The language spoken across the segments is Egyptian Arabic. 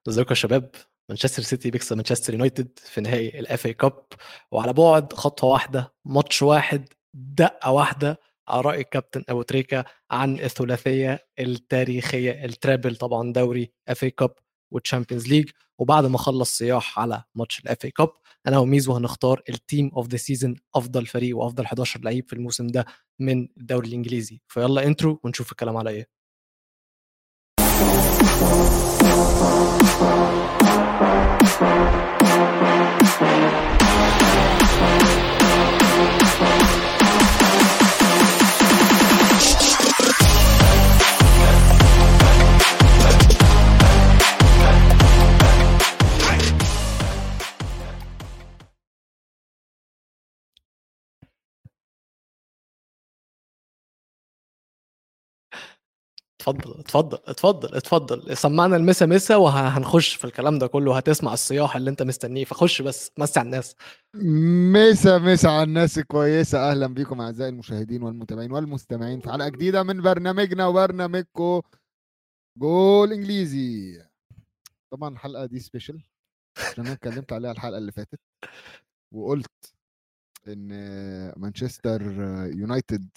ازيكم يا شباب مانشستر سيتي بيكسب مانشستر يونايتد في نهائي الاف اي كاب وعلى بعد خطوه واحده ماتش واحد دقه واحده على راي الكابتن ابو تريكه عن الثلاثيه التاريخيه الترابل طبعا دوري اف اي كاب والتشامبيونز ليج وبعد ما خلص صياح على ماتش الاف اي كاب انا وميزو هنختار التيم اوف ذا سيزون افضل فريق وافضل 11 لعيب في الموسم ده من الدوري الانجليزي فيلا انترو ونشوف الكلام على ايه اتفضل اتفضل اتفضل اتفضل سمعنا المسا مسا وهنخش في الكلام ده كله هتسمع الصياح اللي انت مستنيه فخش بس مسي على الناس مسا مسا على الناس الكويسة أهلا بكم أعزائي المشاهدين والمتابعين والمستمعين في حلقة جديدة من برنامجنا وبرنامجكم جول إنجليزي طبعا الحلقة دي سبيشال عشان أنا اتكلمت عليها الحلقة اللي فاتت وقلت إن مانشستر يونايتد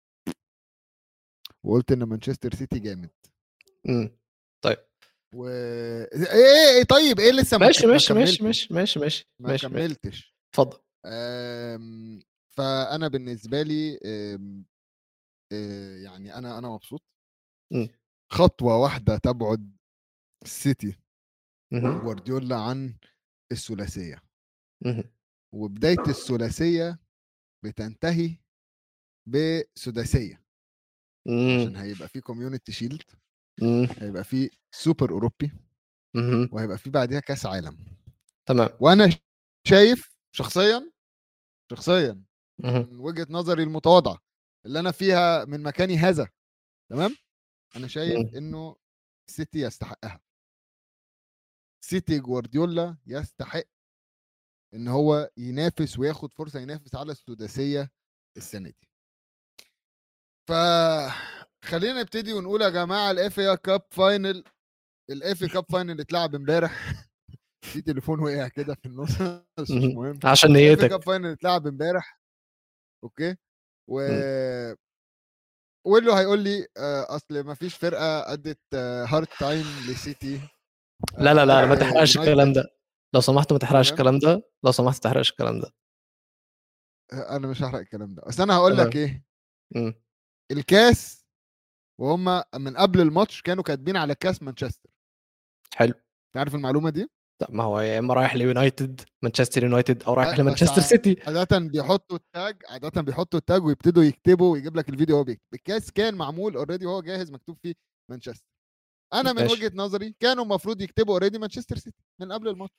وقلت إن مانشستر سيتي جامد امم طيب و ايه ايه طيب ايه لسه ما ماشي ما ماشي ماشي كملتش؟ ماشي ماشي ماشي ما ماشي ماشي كملتش اتفضل آم، فانا بالنسبه لي آم، آه، يعني انا انا مبسوط مم. خطوه واحده تبعد السيتي مهم. جوارديولا عن الثلاثيه مهم. وبدايه الثلاثيه بتنتهي بسداسيه عشان مم. هيبقى في كوميونتي شيلد مم. هيبقى في سوبر اوروبي مهم. وهيبقى في بعديها كاس عالم تمام وانا شايف شخصيا شخصيا مهم. من وجهه نظري المتواضعه اللي انا فيها من مكاني هذا تمام انا شايف مم. انه سيتي يستحقها سيتي جوارديولا يستحق ان هو ينافس وياخد فرصه ينافس على السداسيه السنه دي ف خلينا نبتدي ونقول يا جماعه الاف اي كاب فاينل الاف اي كاب فاينل اتلعب امبارح في تليفون وقع كده في النص بس مش مهم. مهم عشان الاف اي نيتك كاب فاينل اتلعب امبارح اوكي و مم. ويلو هيقول لي آه، اصل ما فيش فرقه ادت هارد تايم لسيتي لا لا لا ما آه، تحرقش يونايتد. الكلام ده لو سمحت ما تحرقش تمام. الكلام ده لو سمحت ما تحرقش الكلام ده انا مش هحرق الكلام ده بس انا هقول لك تمام. ايه مم. الكاس وهم من قبل الماتش كانوا كاتبين على كاس مانشستر حلو عارف المعلومه دي طب ما هو يا اما رايح ليونايتد مانشستر يونايتد او رايح بس لمانشستر ع- سيتي عاده بيحطوا التاج عاده بيحطوا التاج ويبتدوا يكتبوا ويجيب لك الفيديو وهو بيكتب الكاس كان معمول اوريدي وهو جاهز مكتوب فيه مانشستر انا من ماشي. وجهه نظري كانوا المفروض يكتبوا اوريدي مانشستر سيتي من قبل الماتش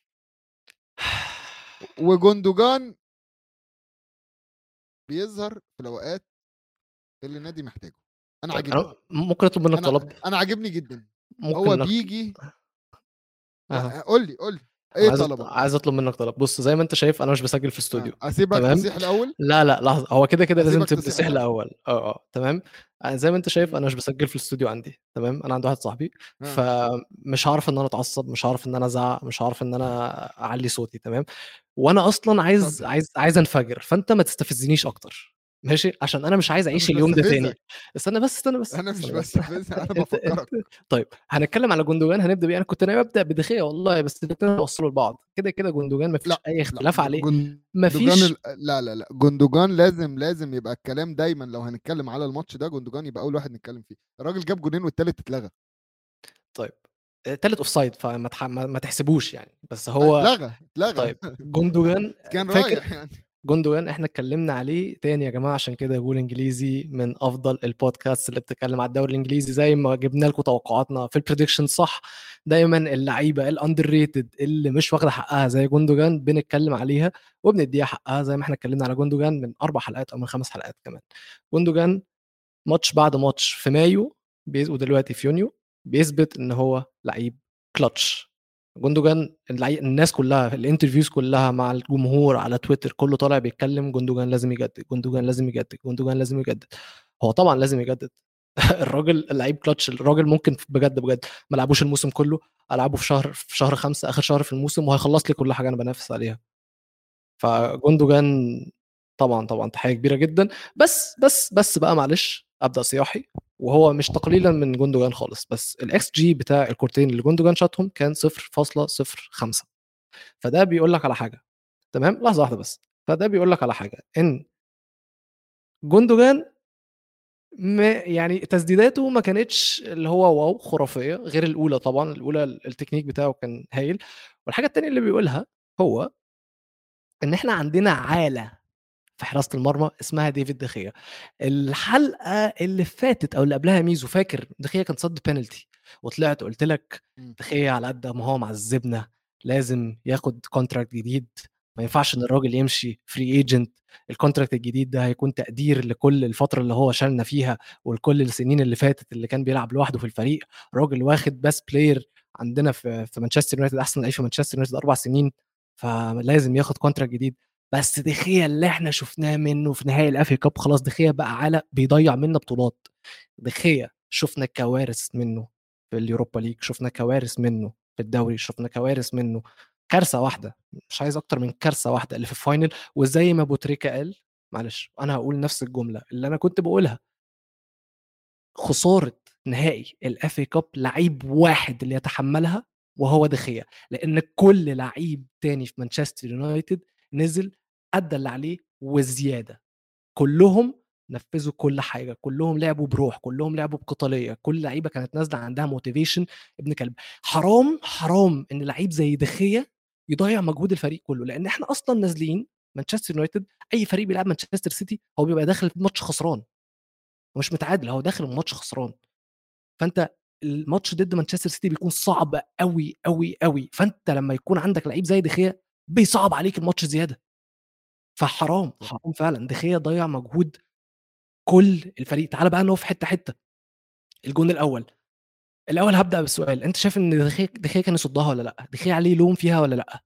وجوندوجان بيظهر في الاوقات اللي النادي محتاجه انا طيب عاجبني انا ممكن اطلب منك انا طلب انا عاجبني جدا هو ممكن أك... بيجي أها. قول لي قول لي ايه عايز أط- طلبك عايز اطلب منك طلب بص زي ما انت شايف انا مش بسجل في استوديو آه، اسيبك تمام. تصيح الاول لا لا لحظه هو كده كده لازم أسيبك تبقى تصيح تصيح الأول. الاول اه اه تمام آه، زي ما انت شايف انا مش بسجل في الاستوديو عندي تمام انا عندي واحد صاحبي آه. فمش هعرف ان انا اتعصب مش هعرف ان انا ازعق مش هعرف ان انا اعلي صوتي تمام وانا اصلا عايز طب. عايز عايز انفجر فانت ما تستفزنيش اكتر ماشي عشان انا مش عايز اعيش مش اليوم ده تاني بستفزك. استنى بس استنى بس انا مش استنى بس. بستفز انا انت بفكرك انت طيب هنتكلم على جوندوجان هنبدا بيه انا كنت ناوي ابدا بدخيه والله بس الاثنين وصلوا لبعض كده كده جوندوجان ما فيش لا، اي اختلاف لا، عليه جوندوجان مفيش ال- لا لا لا جوندوجان لازم لازم يبقى الكلام دايما لو هنتكلم على الماتش ده جوندوجان يبقى اول واحد نتكلم فيه الراجل جاب جونين والتالت اتلغى طيب تالت اوف سايد فما تح... ما ما تحسبوش يعني بس هو اتلغى اتلغى طيب جوندوجان كان فاكر رايح يعني جوندوجان احنا اتكلمنا عليه تاني يا جماعه عشان كده جول انجليزي من افضل البودكاست اللي بتتكلم على الدوري الانجليزي زي ما جبنا لكم توقعاتنا في البريدكشن صح دايما اللعيبه الاندر ريتد اللي مش واخده حقها زي جوندوجان بنتكلم عليها وبنديها حقها زي ما احنا اتكلمنا على جوندوجان من اربع حلقات او من خمس حلقات كمان جوندوجان ماتش بعد ماتش في مايو بيز... ودلوقتي في يونيو بيثبت ان هو لعيب كلتش جوندوجان اللعي... الناس كلها الانترفيوز كلها مع الجمهور على تويتر كله طالع بيتكلم جوندوجان لازم يجدد جوندوجان لازم يجدد جوندوجان لازم يجدد هو طبعا لازم يجدد الراجل لعيب كلاتش الراجل ممكن بجد بجد ما لعبوش الموسم كله العبه في شهر في شهر خمسة اخر شهر في الموسم وهيخلص لي كل حاجه انا بنافس عليها فجوندوجان طبعا طبعا تحيه كبيره جدا بس بس بس بقى معلش ابدا صياحي وهو مش تقليلا من جوندوجان خالص بس الاكس جي بتاع الكورتين اللي جوندوجان شاطهم كان 0.05 فده بيقول لك على حاجه تمام لحظه واحده بس فده بيقول لك على حاجه ان جوندوجان ما يعني تسديداته ما كانتش اللي هو واو خرافيه غير الاولى طبعا الاولى التكنيك بتاعه كان هايل والحاجه الثانيه اللي بيقولها هو ان احنا عندنا عاله في حراسه المرمى اسمها ديفيد دخيا الحلقه اللي فاتت او اللي قبلها ميزو فاكر دخيا كان صد بينالتي وطلعت قلت لك دخيا على قد ما هو معذبنا لازم ياخد كونتراكت جديد ما ينفعش ان الراجل يمشي فري ايجنت الكونتراكت الجديد ده هيكون تقدير لكل الفتره اللي هو شالنا فيها ولكل السنين اللي فاتت اللي كان بيلعب لوحده في الفريق راجل واخد بس بلاير عندنا في في مانشستر يونايتد احسن لعيب في مانشستر يونايتد اربع سنين فلازم ياخد كونتراكت جديد بس دخيا اللي احنا شفناه منه في نهائي الافي كاب خلاص دخيا بقى على بيضيع منا بطولات دخيا شفنا كوارث منه في اليوروبا ليج شفنا كوارث منه في الدوري شفنا كوارث منه كارثه واحده مش عايز اكتر من كارثه واحده اللي في الفاينل وزي ما بوتريكا قال معلش انا هقول نفس الجمله اللي انا كنت بقولها خساره نهائي الافي كاب لعيب واحد اللي يتحملها وهو دخيا لان كل لعيب تاني في مانشستر يونايتد نزل ادى اللي عليه وزياده كلهم نفذوا كل حاجه كلهم لعبوا بروح كلهم لعبوا بقتاليه كل لعيبه كانت نازله عندها موتيفيشن ابن كلب حرام حرام ان لعيب زي دخيه يضيع مجهود الفريق كله لان احنا اصلا نازلين مانشستر يونايتد اي فريق بيلعب مانشستر سيتي هو بيبقى داخل الماتش خسران مش متعادل هو داخل الماتش خسران فانت الماتش ضد مانشستر سيتي بيكون صعب قوي قوي قوي فانت لما يكون عندك لعيب زي دخيه بيصعب عليك الماتش زياده فحرام حرام فعلا دخيه ضيع مجهود كل الفريق تعال بقى نقف حته حته الجون الاول الاول هبدا بالسؤال انت شايف ان دخيه دخيه كان يصدها ولا لا دخيه عليه لوم فيها ولا لا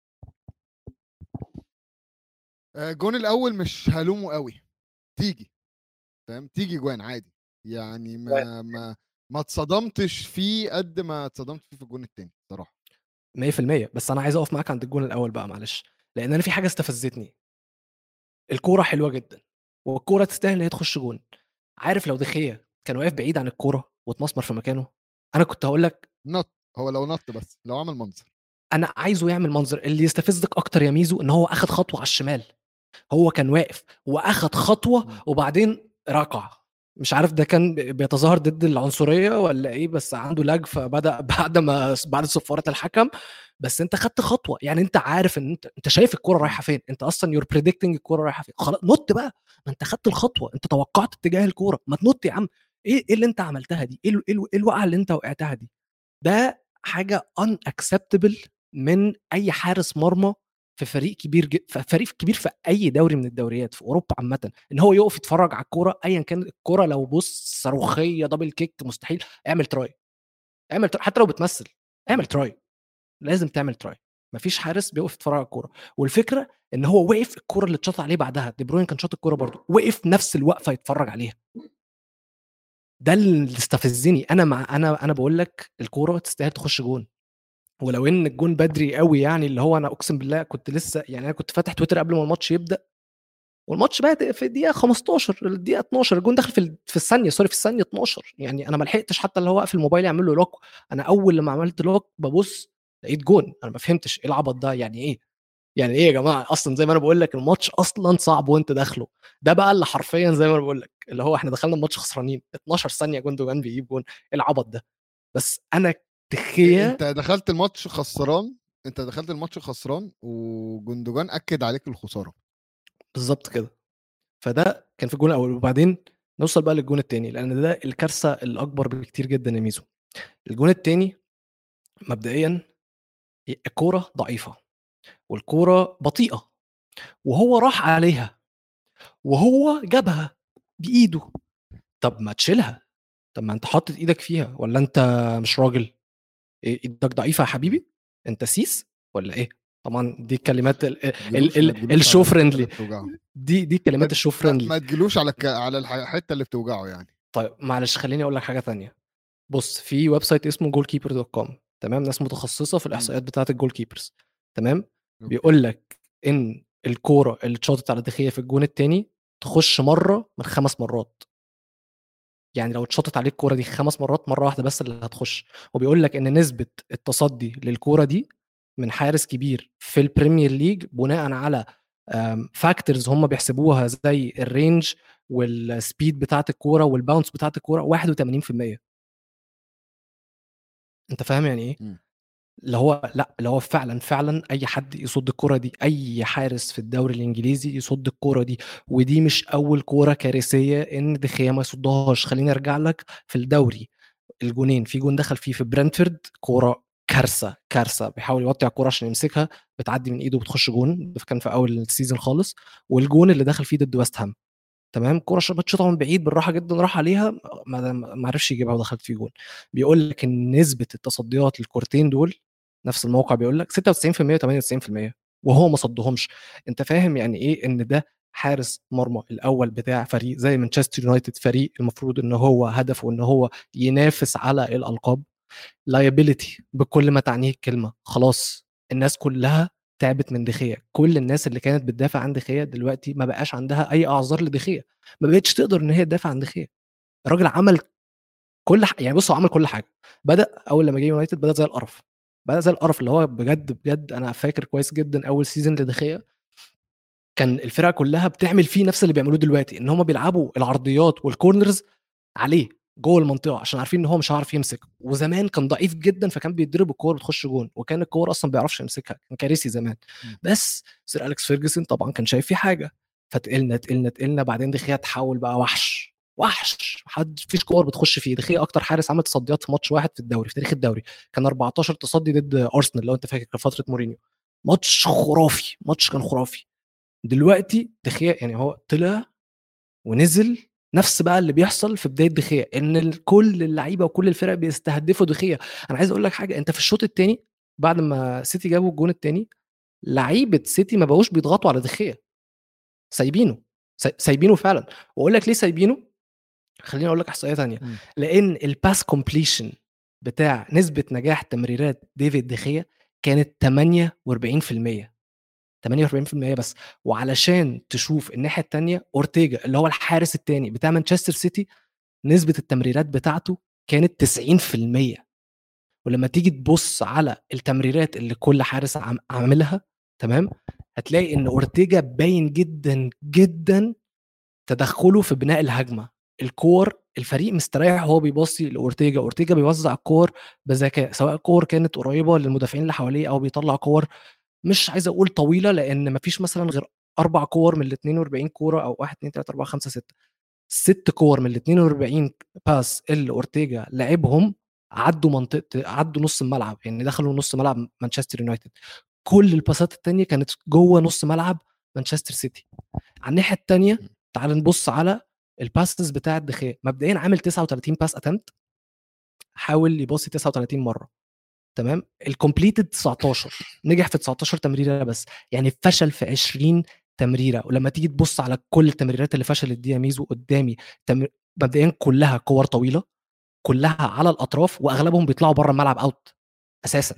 الجون الاول مش هلومه قوي تيجي فاهم تيجي جوان عادي يعني ما ما ما اتصدمتش فيه قد ما اتصدمت فيه في الجون الثاني صراحه 100% بس انا عايز اقف معاك عند الجون الاول بقى معلش لان انا في حاجه استفزتني الكوره حلوه جدا والكوره تستاهل ان هي تخش جون عارف لو دخيه كان واقف بعيد عن الكوره واتمسمر في مكانه انا كنت هقول لك نط هو لو نط بس لو عمل منظر انا عايزه يعمل منظر اللي يستفزك اكتر يا ميزو ان هو اخد خطوه على الشمال هو كان واقف واخد خطوه وبعدين ركع مش عارف ده كان بيتظاهر ضد العنصريه ولا ايه بس عنده لاج فبدا بعد ما بعد صفاره الحكم بس انت خدت خطوه يعني انت عارف ان انت انت شايف الكوره رايحه فين انت اصلا يور بريدكتنج الكوره رايحه فين خلاص نط بقى ما انت خدت الخطوه انت توقعت اتجاه الكوره ما تنط يا عم ايه ايه اللي انت عملتها دي ايه ايه الوقعه اللي انت وقعتها دي ده حاجه ان اكسبتبل من اي حارس مرمى في فريق كبير ج... في فريق كبير في اي دوري من الدوريات في اوروبا عامه ان هو يقف يتفرج على الكوره ايا كان الكوره لو بص صاروخيه دبل كيك مستحيل اعمل تراي اعمل تراي. حتى لو بتمثل اعمل تراي لازم تعمل تراي مفيش حارس بيقف يتفرج على الكوره والفكره ان هو وقف الكوره اللي اتشاط عليه بعدها دي بروين كان شاط الكوره برضه وقف نفس الوقفه يتفرج عليها ده اللي استفزني انا مع انا انا بقول لك الكوره تستاهل تخش جون ولو ان الجون بدري قوي يعني اللي هو انا اقسم بالله كنت لسه يعني انا كنت فاتح تويتر قبل ما الماتش يبدا والماتش بقى في الدقيقه 15 الدقيقه 12 الجون دخل في في الثانيه سوري في الثانيه 12 يعني انا ما لحقتش حتى اللي هو اقفل الموبايل يعمل له لوك انا اول لما عملت لوك ببص لقيت جون انا ما فهمتش ايه العبط ده يعني ايه يعني ايه يا جماعه اصلا زي ما انا بقول لك الماتش اصلا صعب وانت داخله ده بقى اللي حرفيا زي ما انا بقول لك اللي هو احنا دخلنا الماتش خسرانين 12 ثانيه جوندوجان بيجيب جون ايه العبط ده بس انا تخيل انت دخلت الماتش خسران انت دخلت الماتش خسران وجندوجان اكد عليك الخساره بالظبط كده فده كان في الجون الاول وبعدين نوصل بقى للجون الثاني لان ده الكارثه الاكبر بكتير جدا يا ميزو الجون الثاني مبدئيا الكوره ضعيفه والكوره بطيئه وهو راح عليها وهو جابها بايده طب ما تشيلها طب ما انت حاطط ايدك فيها ولا انت مش راجل إيه ايدك ضعيفه يا حبيبي انت سيس ولا ايه طبعا دي كلمات الشو فريندلي دي دي كلمات الشو فريندلي ما تجيلوش على ك... على الحته اللي بتوجعه يعني طيب معلش خليني اقول لك حاجه ثانيه بص في ويب سايت اسمه جول كيبر دوت كوم تمام ناس متخصصه في الاحصائيات بتاعه الجول كيبرز تمام أوكي. بيقول لك ان الكوره اللي اتشاطت على دخيه في الجون الثاني تخش مره من خمس مرات يعني لو اتشاطت عليك الكوره دي خمس مرات مره واحده بس اللي هتخش وبيقول لك ان نسبه التصدي للكوره دي من حارس كبير في البريمير ليج بناء على فاكتورز هم بيحسبوها زي الرينج والسبيد بتاعت الكوره والباونس بتاعت الكوره 81% انت فاهم يعني ايه؟ مم. اللي هو لا اللي هو فعلا فعلا اي حد يصد الكوره دي اي حارس في الدوري الانجليزي يصد الكوره دي ودي مش اول كوره كارثيه ان دخيا ما يصدهاش خليني ارجع لك في الدوري الجونين في جون دخل فيه في برنتفورد كوره كارثه كارثه بيحاول يوطي على الكوره عشان يمسكها بتعدي من ايده وبتخش جون ده كان في اول السيزون خالص والجون اللي دخل فيه ضد ويست هام تمام كوره شبت شوطه من بعيد بالراحه جدا راح عليها ما ما عرفش يجيبها ودخلت في جون بيقول لك ان نسبه التصديات للكورتين دول نفس الموقع بيقول لك 96% و98% وهو ما صدهمش انت فاهم يعني ايه ان ده حارس مرمى الاول بتاع فريق زي مانشستر يونايتد فريق المفروض ان هو هدفه ان هو ينافس على الالقاب لايبيليتي بكل ما تعنيه الكلمه خلاص الناس كلها تعبت من دخيا كل الناس اللي كانت بتدافع عن دخيا دلوقتي ما بقاش عندها اي اعذار لدخيا ما بقتش تقدر ان هي تدافع عن دخيا الراجل عمل كل ح... يعني بص هو عمل كل حاجه بدا اول لما جه يونايتد بدا زي القرف بدا زي القرف اللي هو بجد بجد انا فاكر كويس جدا اول سيزون لدخيا كان الفرقه كلها بتعمل فيه نفس اللي بيعملوه دلوقتي ان هم بيلعبوا العرضيات والكورنرز عليه جوه المنطقه عشان عارفين ان هو مش هيعرف يمسك وزمان كان ضعيف جدا فكان بيضرب الكوره بتخش جون وكان الكوره اصلا ما بيعرفش يمسكها كان كارثي زمان م. بس سير اليكس فيرجسون طبعا كان شايف في حاجه فتقلنا تقلنا تقلنا بعدين دخيا تحول بقى وحش وحش حد فيش كور بتخش فيه دخيا اكتر حارس عمل تصديات في ماتش واحد في الدوري في تاريخ الدوري كان 14 تصدي ضد ارسنال لو انت فاكر كان فتره مورينيو ماتش خرافي ماتش كان خرافي دلوقتي دخيا يعني هو طلع ونزل نفس بقى اللي بيحصل في بدايه دخيا ان ال- كل اللعيبه وكل الفرق بيستهدفوا دخيا انا عايز اقول لك حاجه انت في الشوط الثاني بعد ما سيتي جابوا الجون الثاني لعيبه سيتي ما بقوش بيضغطوا على دخيا سايبينه ساي- سايبينه فعلا واقول لك ليه سايبينه خليني اقول لك احصائيه ثانيه مم. لان الباس كومبليشن بتاع نسبه نجاح تمريرات ديفيد دخيا كانت 48% 48% بس وعلشان تشوف الناحيه الثانيه اورتيجا اللي هو الحارس الثاني بتاع مانشستر سيتي نسبه التمريرات بتاعته كانت 90% ولما تيجي تبص على التمريرات اللي كل حارس عم- عاملها تمام هتلاقي ان اورتيجا باين جدا جدا تدخله في بناء الهجمه الكور الفريق مستريح وهو بيبصي لاورتيجا اورتيجا بيوزع الكور بذكاء سواء كور كانت قريبه للمدافعين اللي حواليه او بيطلع كور مش عايز اقول طويله لان مفيش مثلا غير اربع كور من ال 42 كوره او 1 2 3 4 5 6 ست كور من ال 42 باس اللي اورتيجا لعبهم عدوا منطقه عدوا نص الملعب يعني دخلوا نص ملعب مانشستر يونايتد كل الباسات التانية كانت جوه نص ملعب مانشستر سيتي على الناحيه التانية تعال نبص على الباسز بتاع الدخية مبدئيا عامل 39 باس اتمت حاول يباصي 39 مره تمام الكومبليتد 19 نجح في 19 تمريره بس يعني فشل في 20 تمريره ولما تيجي تبص على كل التمريرات اللي فشلت دي يا ميزو قدامي تم... مبدئيا كلها كور طويله كلها على الاطراف واغلبهم بيطلعوا بره الملعب اوت اساسا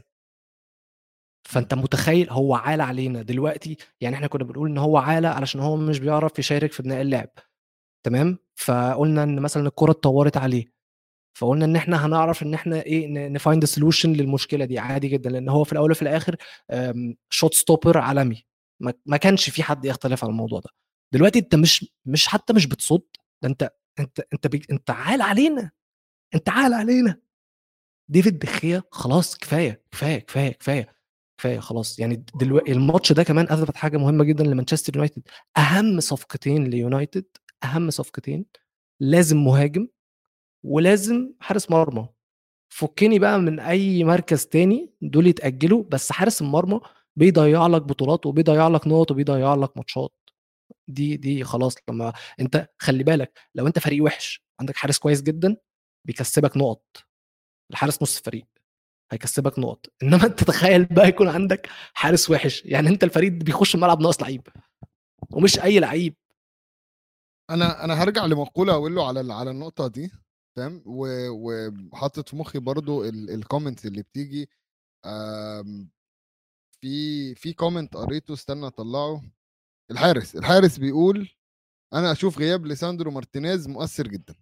فانت متخيل هو عالى علينا دلوقتي يعني احنا كنا بنقول ان هو عالى علشان هو مش بيعرف يشارك في بناء اللعب تمام فقلنا ان مثلا الكره اتطورت عليه فقلنا ان احنا هنعرف ان احنا ايه نفايند سولوشن للمشكله دي عادي جدا لان هو في الاول وفي الاخر شوت ستوبر عالمي ما ما كانش في حد يختلف على الموضوع ده دلوقتي انت مش مش حتى مش بتصد ده انت انت انت بي انت عال علينا انت عال علينا ديفيد دخيا خلاص كفايه كفايه كفايه كفايه كفايه خلاص يعني دلوقتي الماتش ده كمان اثبت حاجه مهمه جدا لمانشستر يونايتد اهم صفقتين ليونايتد اهم صفقتين لازم مهاجم ولازم حارس مرمى فكني بقى من اي مركز تاني دول يتاجلوا بس حارس المرمى بيضيع لك بطولات وبيضيع لك نقط وبيضيع لك ماتشات دي دي خلاص لما انت خلي بالك لو انت فريق وحش عندك حارس كويس جدا بيكسبك نقط الحارس نص الفريق هيكسبك نقط انما انت تخيل بقى يكون عندك حارس وحش يعني انت الفريق بيخش الملعب ناقص لعيب ومش اي لعيب انا انا هرجع لمقوله اقول له على على النقطه دي فاهم و- وحاطط في مخي برضو الكومنتس اللي بتيجي آم، في في كومنت قريته استنى اطلعه الحارس الحارس بيقول انا اشوف غياب ليساندرو مارتينيز مؤثر جدا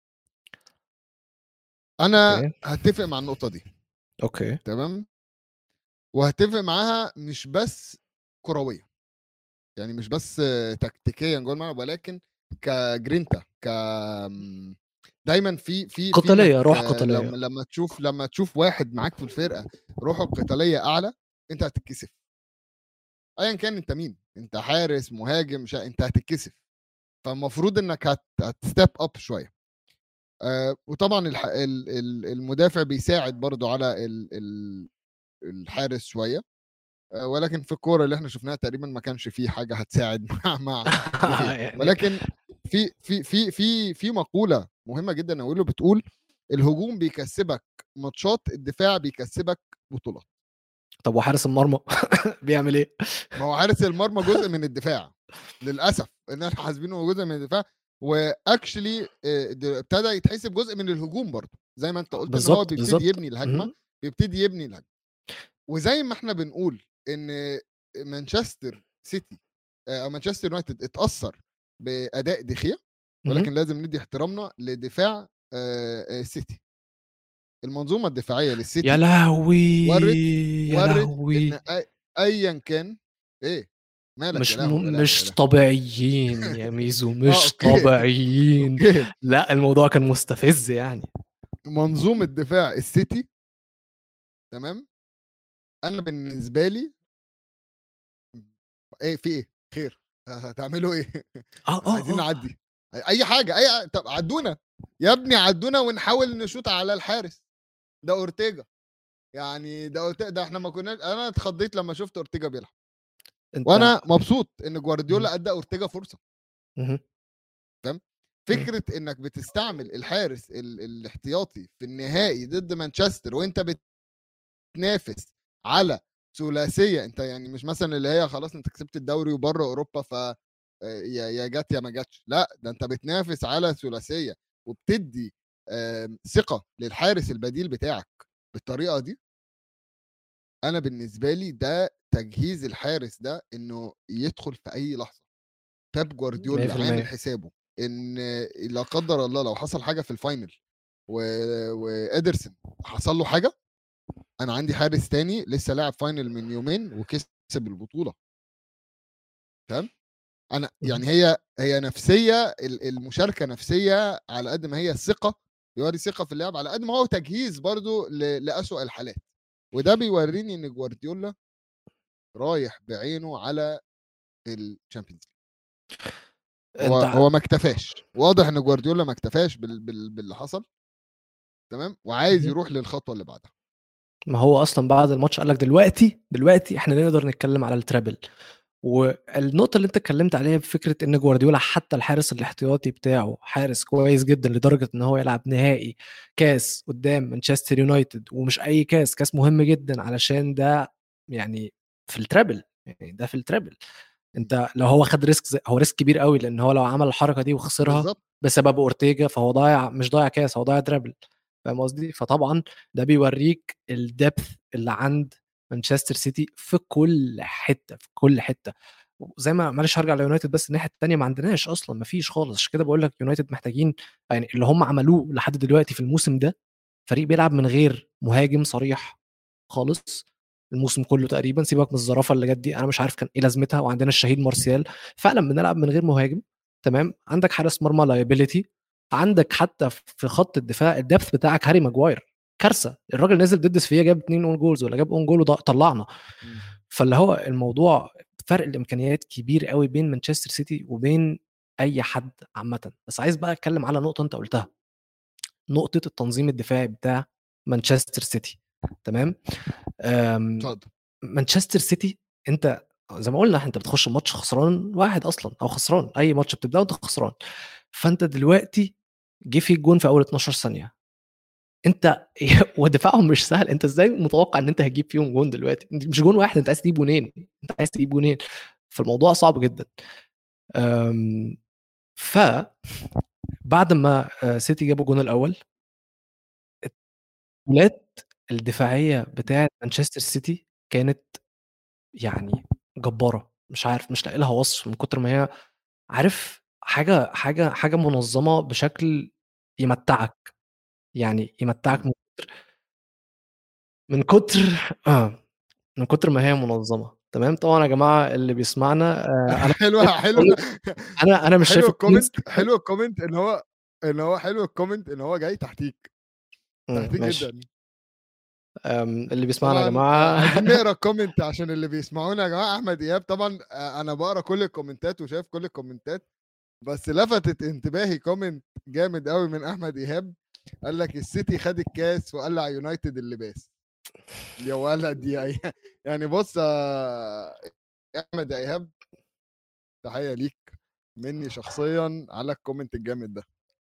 انا اوكي هتفق مع النقطه دي اوكي تمام وهتفق معاها مش بس كرويه يعني مش بس تكتيكيا جوه الملعب ولكن كجرينتا ك دايما في في في قتاليه إنك روح آه، قتاليه لما لما تشوف لما تشوف واحد معاك في الفرقه روحه القتاليه اعلى انت هتتكسف ايا كان انت مين انت حارس مهاجم شا... انت هتتكسف فالمفروض انك هت... هتستep اب شويه آه وطبعا الح... ال- ال- المدافع بيساعد برضو على ال... ال... الحارس شويه آه ولكن في الكوره اللي احنا شفناها تقريبا ما كانش فيه حاجه هتساعد مع مع الغياب. يعني ولكن في في في في في مقوله مهمه جدا اقوله بتقول الهجوم بيكسبك ماتشات الدفاع بيكسبك بطولات طب وحارس المرمى بيعمل ايه؟ ما هو حارس المرمى جزء من الدفاع للاسف ان احنا حاسبينه جزء من الدفاع واكشلي ابتدى يتحسب جزء من الهجوم برضه زي ما انت قلت ان هو بالظبط بيبتدي بالظبط يبني الهجمه مهم. بيبتدي يبني الهجمه وزي ما احنا بنقول ان مانشستر سيتي آه، او مانشستر يونايتد اتاثر باداء دخيا مهم. ولكن لازم ندي احترامنا لدفاع آه، آه، السيتي المنظومه الدفاعيه يا للسيتي لهوي ورد- يا ورد لهوي ان أي- ايا كان ايه مالك مش يا لهوي يا م... لهوي مش يا لهوي. طبيعيين يا ميزو مش أوكي. طبيعيين اوكي لا الموضوع كان مستفز يعني منظومه دفاع السيتي تمام انا بالنسبه لي ايه في ايه خير هتعملوا ايه اه اه عايزين اه نعدي اي حاجه اي طب عدونا يا ابني عدونا ونحاول نشوط على الحارس ده اورتيجا يعني ده أورتيجا ده احنا ما كناش انا اتخضيت لما شفت اورتيجا بيلعب انت وانا مبسوط ان جوارديولا ادى اورتيجا فرصه مهم. فكره انك بتستعمل الحارس ال... الاحتياطي في النهائي ضد مانشستر وانت بتنافس على ثلاثيه انت يعني مش مثلا اللي هي خلاص انت كسبت الدوري وبره اوروبا ف آه، يا يا جت يا ما جاتش لا ده انت بتنافس على ثلاثيه وبتدي آم، ثقه للحارس البديل بتاعك بالطريقه دي انا بالنسبه لي ده تجهيز الحارس ده انه يدخل في اي لحظه بيب جوارديولا 100%. عامل حسابه ان لا قدر الله لو حصل حاجه في الفاينل و... وادرسون حصل له حاجه انا عندي حارس تاني لسه لاعب فاينل من يومين وكسب البطوله تمام انا مهم. يعني هي هي نفسيه ال- المشاركه نفسيه على قد ما هي ثقه بيوري ثقه في اللعب على قد ما هو تجهيز برضو ل- لاسوأ الحالات وده بيوريني ان جوارديولا رايح بعينه على الشامبيونز هو انت هو ما اكتفاش واضح ان جوارديولا ما اكتفاش بال... بال... باللي حصل تمام وعايز مهم. يروح للخطوه اللي بعدها ما هو اصلا بعد الماتش قال لك دلوقتي دلوقتي احنا نقدر نتكلم على الترابل والنقطه اللي انت اتكلمت عليها بفكره ان جوارديولا حتى الحارس الاحتياطي بتاعه حارس كويس جدا لدرجه ان هو يلعب نهائي كاس قدام مانشستر يونايتد ومش اي كاس كاس مهم جدا علشان ده يعني في الترابل يعني ده في الترابل انت لو هو خد ريسك زي- هو ريسك كبير قوي لان هو لو عمل الحركه دي وخسرها بالظبط بسبب اورتيجا فهو ضايع مش ضايع كاس هو ضايع ترابل فاهم قصدي فطبعا ده بيوريك الدبث اللي عند مانشستر سيتي في كل حته في كل حته زي ما معلش هرجع ليونايتد بس الناحيه الثانيه ما عندناش اصلا ما فيش خالص عشان كده بقول لك يونايتد محتاجين يعني اللي هم عملوه لحد دلوقتي في الموسم ده فريق بيلعب من غير مهاجم صريح خالص الموسم كله تقريبا سيبك من الزرافه اللي جت دي انا مش عارف كان ايه لازمتها وعندنا الشهيد مارسيال فعلا بنلعب من غير مهاجم تمام عندك حارس مرمى لايبيليتي عندك حتى في خط الدفاع الدبث بتاعك هاري ماجواير كارثه الراجل نزل ضد سفيا جاب اتنين اون جولز ولا جاب اون جول وطلعنا فاللي هو الموضوع فرق الامكانيات كبير قوي بين مانشستر سيتي وبين اي حد عامه بس عايز بقى اتكلم على نقطه انت قلتها نقطه التنظيم الدفاعي بتاع مانشستر سيتي تمام أم، اتفضل مانشستر سيتي انت زي ما قلنا انت بتخش الماتش خسران واحد اصلا او خسران اي ماتش بتبداه وانت خسران فانت دلوقتي جه فيك جون في اول 12 ثانيه انت ودفاعهم مش سهل انت ازاي متوقع ان انت هتجيب فيهم جون دلوقتي انت مش جون واحد انت عايز تجيب جونين انت عايز تجيب جونين فالموضوع صعب جدا أم، ف بعد ما آه، سيتي جابوا الجون الاول التحولات الدفاعيه بتاعه مانشستر سيتي كانت يعني جباره مش عارف مش لاقي لها وصف من كتر ما هي عارف حاجه حاجه حاجه منظمه بشكل يمتعك يعني يمتعك من كتر من كتر اه من كتر ما هي منظمه تمام طبعا يا جماعه اللي بيسمعنا آه انا حلوه حلوه انا انا مش شايف حلو الكومنتس الكومنت حلو الكومنت ان هو ان هو حلو الكومنت ان هو جاي تحتيك مم، تحتيك ماشي جدا آم، اللي بيسمعنا يا طبعا جماعه آه، عايزين نقرا الكومنت عشان اللي بيسمعونا يا جماعه احمد ايهاب طبعا آه، انا بقرا كل الكومنتات وشايف كل الكومنتات بس لفتت انتباهي كومنت جامد قوي من احمد ايهاب قال لك السيتي خد الكاس وقلع يونايتد اللباس يا ولد يا يعني بص آه، احمد يا ايهاب تحيه ليك مني شخصيا على الكومنت الجامد ده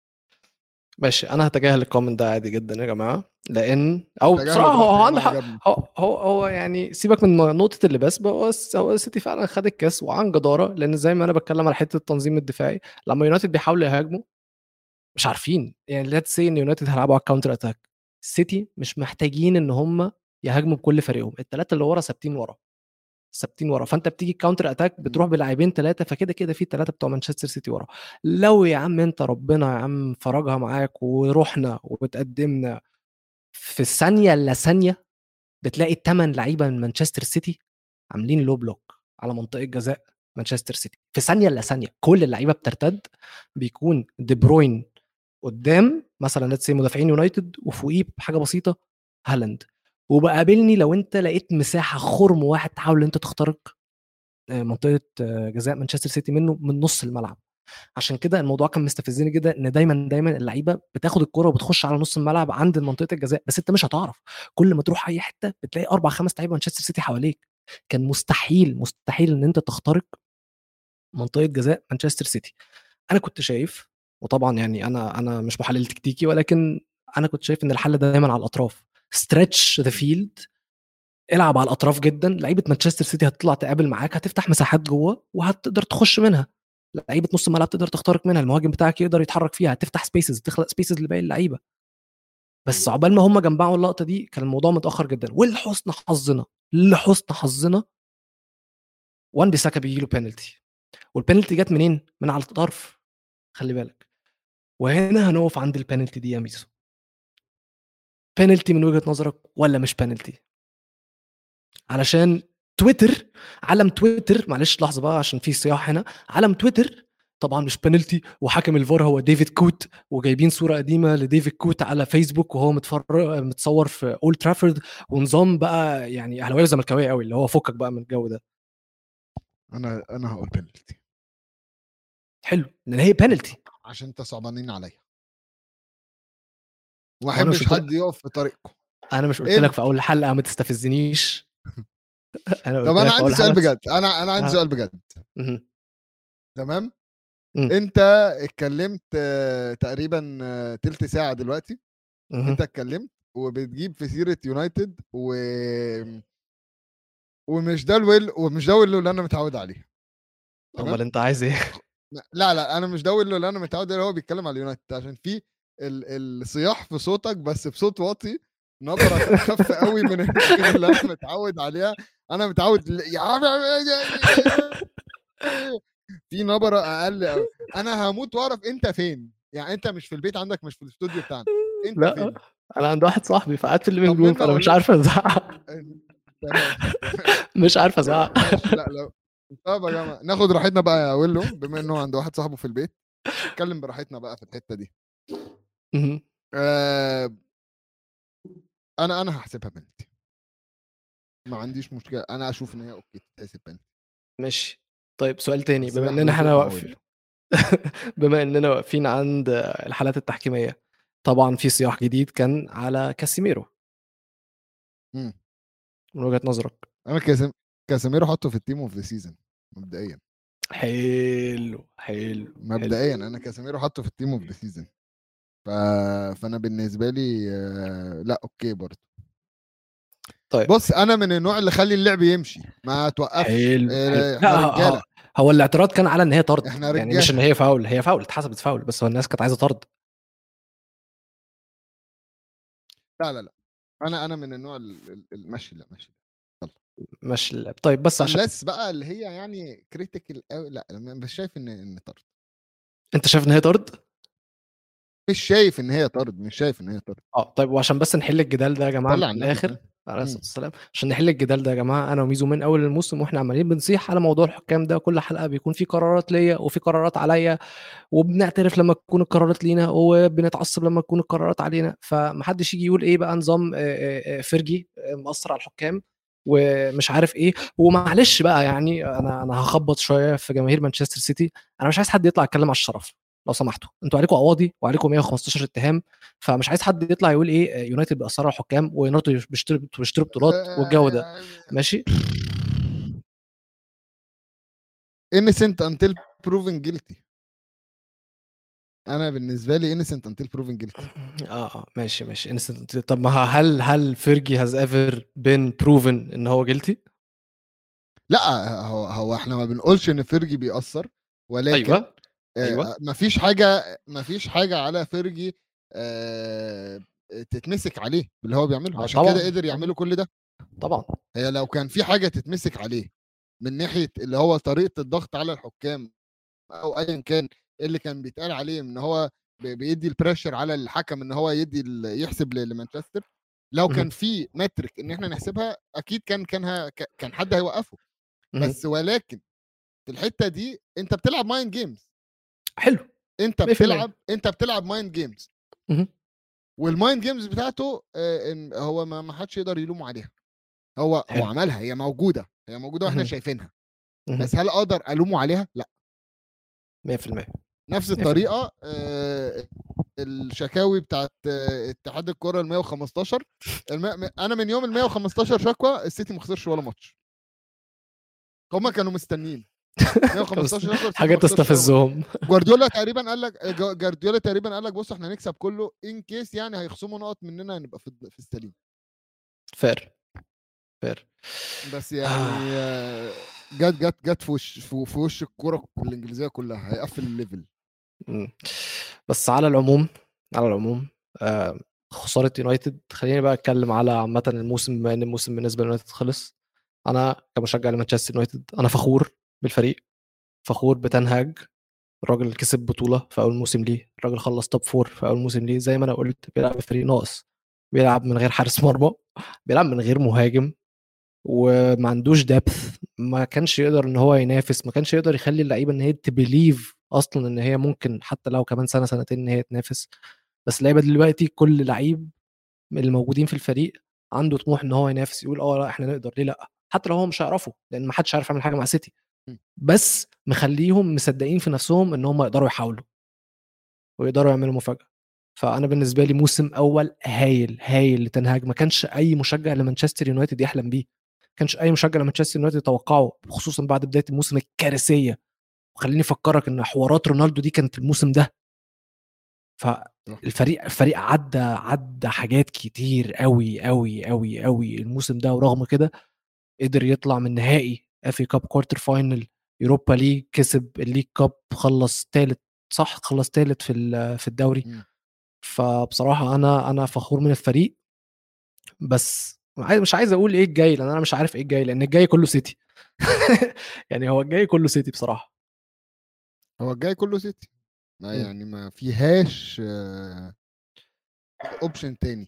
ماشي انا هتجاهل الكومنت ده عادي جدا يا جماعه لان او تجاهله بصراحه هو هو براحتك، عنده أنا حق عجبني. هو هو هو يعني سيبك من نقطه اللباس بقى هو الس- هو السيتي فعلا خد الكاس وعن جداره لان زي ما انا بتكلم على حته التنظيم الدفاعي لما يونايتد بيحاولوا يهاجموا مش عارفين يعني ليتس سي ان يونايتد هيلعبوا على الكاونتر اتاك السيتي مش محتاجين ان هم يهاجموا بكل فريقهم الثلاثه اللي ورا ثابتين ورا ثابتين ورا فانت بتيجي الكاونتر اتاك بتروح بلاعبين ثلاثه فكده كده في ثلاثه بتوع مانشستر سيتي ورا لو يا عم انت ربنا يا عم فرجها معاك ورحنا وتقدمنا في الثانيه الا ثانيه بتلاقي الثمان لعيبه من مانشستر سيتي عاملين لو بلوك على منطقه جزاء مانشستر سيتي في ثانيه الا ثانيه كل اللعيبه بترتد بيكون دي بروين قدام مثلا ليتس مدافعين يونايتد وفوقيه بحاجه بسيطه هالاند وبقابلني لو انت لقيت مساحه خرم واحد تحاول ان انت تخترق آه، منطقه آه، جزاء مانشستر سيتي منه من نص الملعب عشان كده الموضوع كان مستفزني جدا ان دايما دايما اللعيبه بتاخد الكره وبتخش على نص الملعب عند منطقه الجزاء بس انت مش هتعرف كل ما تروح اي حته بتلاقي اربع خمس لعيبه مانشستر سيتي حواليك كان مستحيل مستحيل ان انت تخترق منطقه جزاء مانشستر سيتي انا كنت شايف وطبعا يعني انا انا مش محلل تكتيكي ولكن انا كنت شايف ان الحل دايما على الاطراف ستريتش ذا فيلد العب على الاطراف جدا لعيبه مانشستر سيتي هتطلع تقابل معاك هتفتح مساحات جوه وهتقدر تخش منها لعيبه نص الملعب تقدر تخترق منها المهاجم بتاعك يقدر يتحرك فيها هتفتح سبيسز تخلق سبيسز لباقي اللعيبه بس عقبال ما هم جمعوا اللقطه دي كان الموضوع متاخر جدا ولحسن حظنا لحسن حظنا وان بيساكا بيجي له بينالتي والبينالتي جت منين؟ من على الطرف خلي بالك وهنا هنقف عند البينالتي دي يا ميسو بينالتي من وجهه نظرك ولا مش بينالتي؟ علشان تويتر علم تويتر معلش لحظه بقى عشان في صياح هنا علم تويتر طبعا مش بينالتي وحكم الفار هو ديفيد كوت وجايبين صوره قديمه لديفيد كوت على فيسبوك وهو متفر... متصور في اولد ترافورد ونظام بقى يعني اهلاويه وزملكاويه قوي اللي هو فكك بقى من الجو ده انا انا هقول بينالتي حلو لان هي بينالتي عشان انت صعبانين عليا وما وأنا مش احبش قلت حد يقف في طريقكم انا مش قلت إيه لك ال- في اول حلقه ما تستفزنيش انا قلت طب لك انا في عندي أول سؤال حلقة- بجد انا انا عندي آه. سؤال بجد مهم. تمام مم. انت اتكلمت آه، تقريبا آه، تلت ساعه دلوقتي مهم. انت اتكلمت وبتجيب في سيره يونايتد و ومش ده الويل ومش ده الويل اللي انا متعود عليه تمام. امال انت عايز ايه؟ لا لا انا مش ده الويل اللي انا متعود عليه هو بيتكلم على اليونايتد عشان في ال- الصياح في صوتك بس بصوت واطي نبره اخف قوي من من اللي انا متعود عليها انا متعود ل- يا عم في نبره اقل قوي انا هموت واعرف انت فين يعني انت مش في البيت عندك مش في الاستوديو بتاعنا انت لا فين انا عند واحد صاحبي فقعد في الليفنج طب روم منا فانا مش أقول عارف ازعق تمام مش عارف ازعق ماشي لا لا طب يا جماعه ناخد راحتنا بقى يا ويلو بما انه عنده واحد صاحبه في البيت نتكلم براحتنا بقى في الحته دي مهم. آه انا انا هحسبها بنالتي ما عنديش مشكله انا اشوف ان هي اوكي تتحسب بنالتي ماشي طيب سؤال تاني بس بما ده اننا احنا حضرتك واقفين بما اننا واقفين عند الحالات التحكيميه طبعا في صياح جديد كان على كاسيميرو مم. من وجهه نظرك انا كاسم كاسيميرو حطه في التيم اوف ذا سيزون مبدئيا حلو حلو مبدئيا انا كاسيميرو حطه في التيم اوف ذا سيزون ف... فانا بالنسبه لي آه، لا اوكي برضه طيب بص انا من النوع اللي خلي اللعب يمشي ما توقفش حلو آه، حلو. احنا لا، ه- رجاله هو الاعتراض كان على ان هي طرد إحنا يعني مش ان رجالة. هي فاول هي فاول اتحسبت فاول بس هو الناس كانت عايزه طرد لا لا لا انا انا من النوع ال- ال- المشي لا ماشي مش اللعب. طيب بس عشان unless بقى اللي هي يعني كريتيكال قوي لا أنا مش شايف ان ان طرد انت شايف ان هي طرد مش شايف ان هي طرد مش شايف ان هي طرد اه طيب وعشان بس نحل الجدال ده يا جماعه طلع من النبي الاخر طيب. عليه الصلاه مم. والسلام عشان نحل الجدال ده يا جماعه انا وميزو من اول الموسم واحنا عمالين بنصيح على موضوع الحكام ده كل حلقه بيكون في قرارات ليا وفي قرارات عليا وبنعترف لما تكون القرارات لينا وبنتعصب لما تكون القرارات علينا فمحدش يجي يقول ايه بقى نظام آه، آه، آه، فرجي آه، مأثر على الحكام ومش عارف ايه ومعلش بقى يعني انا انا هخبط شويه في جماهير مانشستر سيتي انا مش عايز حد يطلع يتكلم على الشرف لو سمحتوا انتوا عليكم قواضي وعليكم 115 اتهام فمش عايز حد يطلع يقول ايه آه، يونايتد بيأثروا على الحكام ويونايتد بيشتروا بيشتروا بطولات والجو ده آه، ماشي innocent until proven guilty انا بالنسبه لي innocent until proven guilty اه اه ماشي ماشي innocent. طب ما هل هل فيرجي هاز ايفر بين بروفن ان هو جيلتي لا هو هو احنا ما بنقولش ان فرجي بيأثر ولكن ايوه آه، أيوة. مفيش حاجه مفيش حاجه على فرجي آه، تتمسك عليه باللي هو بيعمله آه، عشان طبعاً. كده قدر يعمله كل ده طبعا هي لو كان في حاجه تتمسك عليه من ناحيه اللي هو طريقه الضغط على الحكام او ايا كان إيه اللي كان بيتقال عليه ان هو بي- بيدي البريشر على الحكم ان هو يدي ال- يحسب ل- لمانشستر لو مهم. كان في مترك ان احنا نحسبها اكيد كان كان ه- ك- كان حد هيوقفه مهم. بس ولكن في الحته دي انت بتلعب مايند جيمز حلو انت 100%. بتلعب انت بتلعب مايند جيمز مهم. والمايند جيمز بتاعته آه، إن هو ما ما حدش يقدر يلومه عليها هو هو حلو. عملها هي موجوده هي موجوده واحنا مهم. شايفينها مهم. بس هل اقدر الومه عليها لا 100% نفس 100%. الطريقه آه، الشكاوي بتاعت آه، اتحاد الكره ال 115 الم... انا من يوم ال 115 شكوى السيتي ما خسرش ولا ماتش هما كانوا مستنيين 115 شكوى السيتي حاجه ما خسرش ولا ماتش. تستفزهم جوارديولا تقريبا قال لك جا- جوارديولا تقريبا قال لك بص احنا هنكسب كله ان كيس يعني هيخصموا نقط مننا هنبقى في في السليم فير فير بس يعني آه، جت جت جت في وش في في وش الكوره الانجليزيه كلها هيقفل الليفل مم. بس على العموم على العموم آه، خساره يونايتد خليني بقى اتكلم على عامه الموسم بما ان الموسم بالنسبه ليونايتد خلص انا كمشجع لمانشستر يونايتد انا فخور بالفريق فخور بتنهاج الراجل كسب بطوله في اول موسم ليه الراجل خلص توب فور في اول موسم ليه زي ما انا قلت بيلعب بفريق ناقص بيلعب من غير حارس مرمى بيلعب من غير مهاجم وما عندوش دبث ما كانش يقدر ان هو ينافس ما كانش يقدر يخلي اللعيبه ان هي تبليف اصلا ان هي ممكن حتى لو كمان سنه سنتين ان هي تنافس بس اللعيبه دلوقتي كل لعيب من الموجودين في الفريق عنده طموح ان هو ينافس يقول اه لا احنا نقدر ليه لا حتى لو هو مش هيعرفوا لان ما حدش عارف يعمل حاجه مع سيتي م. بس مخليهم مصدقين في نفسهم ان هم يقدروا يحاولوا ويقدروا يعملوا مفاجاه فانا بالنسبه لي موسم اول هايل هايل لتنهاج ما كانش اي مشجع لمانشستر يونايتد يحلم بيه ما كانش اي مشجع لمانشستر يونايتد يتوقعه خصوصا بعد بدايه الموسم الكارثيه وخليني افكرك ان حوارات رونالدو دي كانت الموسم ده فالفريق الفريق عدى عدى حاجات كتير قوي قوي قوي قوي الموسم ده ورغم كده قدر يطلع من نهائي افي كاب كوارتر فاينل يوروبا ليج كسب الليج كاب خلص ثالث صح خلص ثالث في ال- في الدوري مم. فبصراحه انا انا فخور من الفريق بس عايز- مش عايز اقول ايه الجاي لان انا مش عارف ايه الجاي لان الجاي كله سيتي يعني هو الجاي كله سيتي بصراحه هو الجاي كله سيتي ما مم. يعني ما فيهاش اوبشن تاني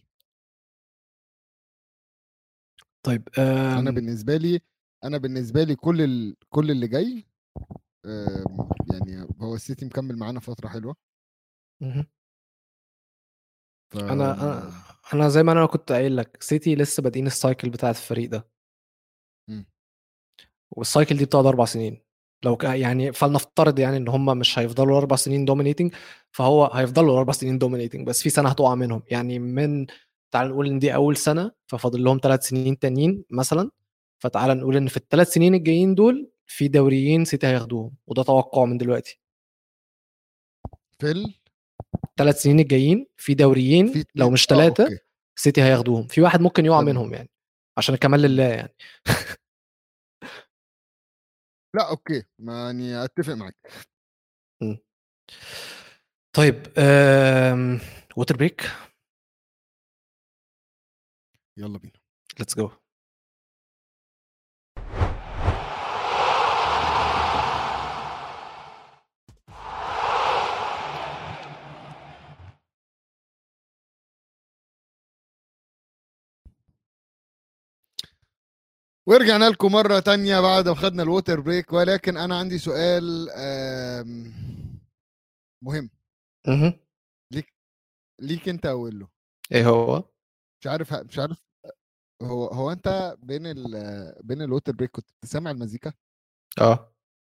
طيب انا آم، بالنسبه لي انا بالنسبه لي كل ال... كل اللي جاي آم، يعني هو السيتي مكمل معانا فتره حلوه مهم. ف... انا انا انا زي ما انا كنت قايل لك سيتي لسه بادئين السايكل بتاعت الفريق ده مم. والسايكل دي بتقعد اربع سنين لو ك... يعني فلنفترض يعني ان هم مش هيفضلوا اربع سنين دومينيتنج فهو هيفضلوا اربع سنين دومينيتنج بس في سنه هتقع منهم يعني من تعال نقول ان دي اول سنه ففاضل لهم ثلاث سنين تانيين مثلا فتعال نقول ان في الثلاث سنين الجايين دول في دوريين سيتي هياخدوهم وده توقع من دلوقتي في ال... ثلاث سنين الجايين في دوريين في لو اتنين- مش آه، ثلاثه أوكي. سيتي هياخدوهم في واحد ممكن يقع تمام. منهم يعني عشان كمان لله يعني لا اوكي ما يعني اتفق معاك طيب ووتر بريك يلا بينا ليتس جو ورجعنا لكم مرة تانية بعد ما خدنا الووتر بريك ولكن أنا عندي سؤال آم، مهم مهم. ليك أنت أقول له ايه هو مش عارف مش عارف هو هو أنت بين ال بين الووتر بريك كنت بتسمع المزيكا؟ اه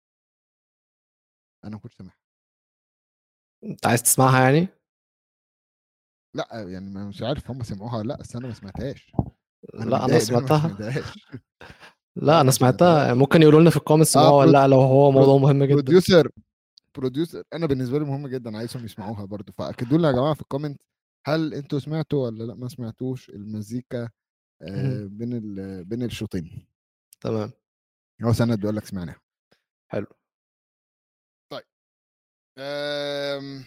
أنا ما كنتش سامعها انت عايز تسمعها يعني لا يعني ما- مش عارف هم سمعوها ولا لا بس أنا ما سمعتهاش أنا لا انا متضايق إن أنا ما سمعتها سمعتهاش لا انا ما سمعتها سمعتهاش. ممكن يقولوا لنا في الكومنتس آه، سمعوها ولا برو- لا لو هو موضوع مهم جدا بروديوسر بروديوسر انا بالنسبه لي مهم جدا عايزهم يسمعوها برضو فاكدوا لي يا جماعه في الكومنت هل انتوا سمعتوا ولا لا ما سمعتوش المزيكا آه مهم. بين ال- بين الشوطين تمام هو سند بيقول لك سمعناها حلو آم،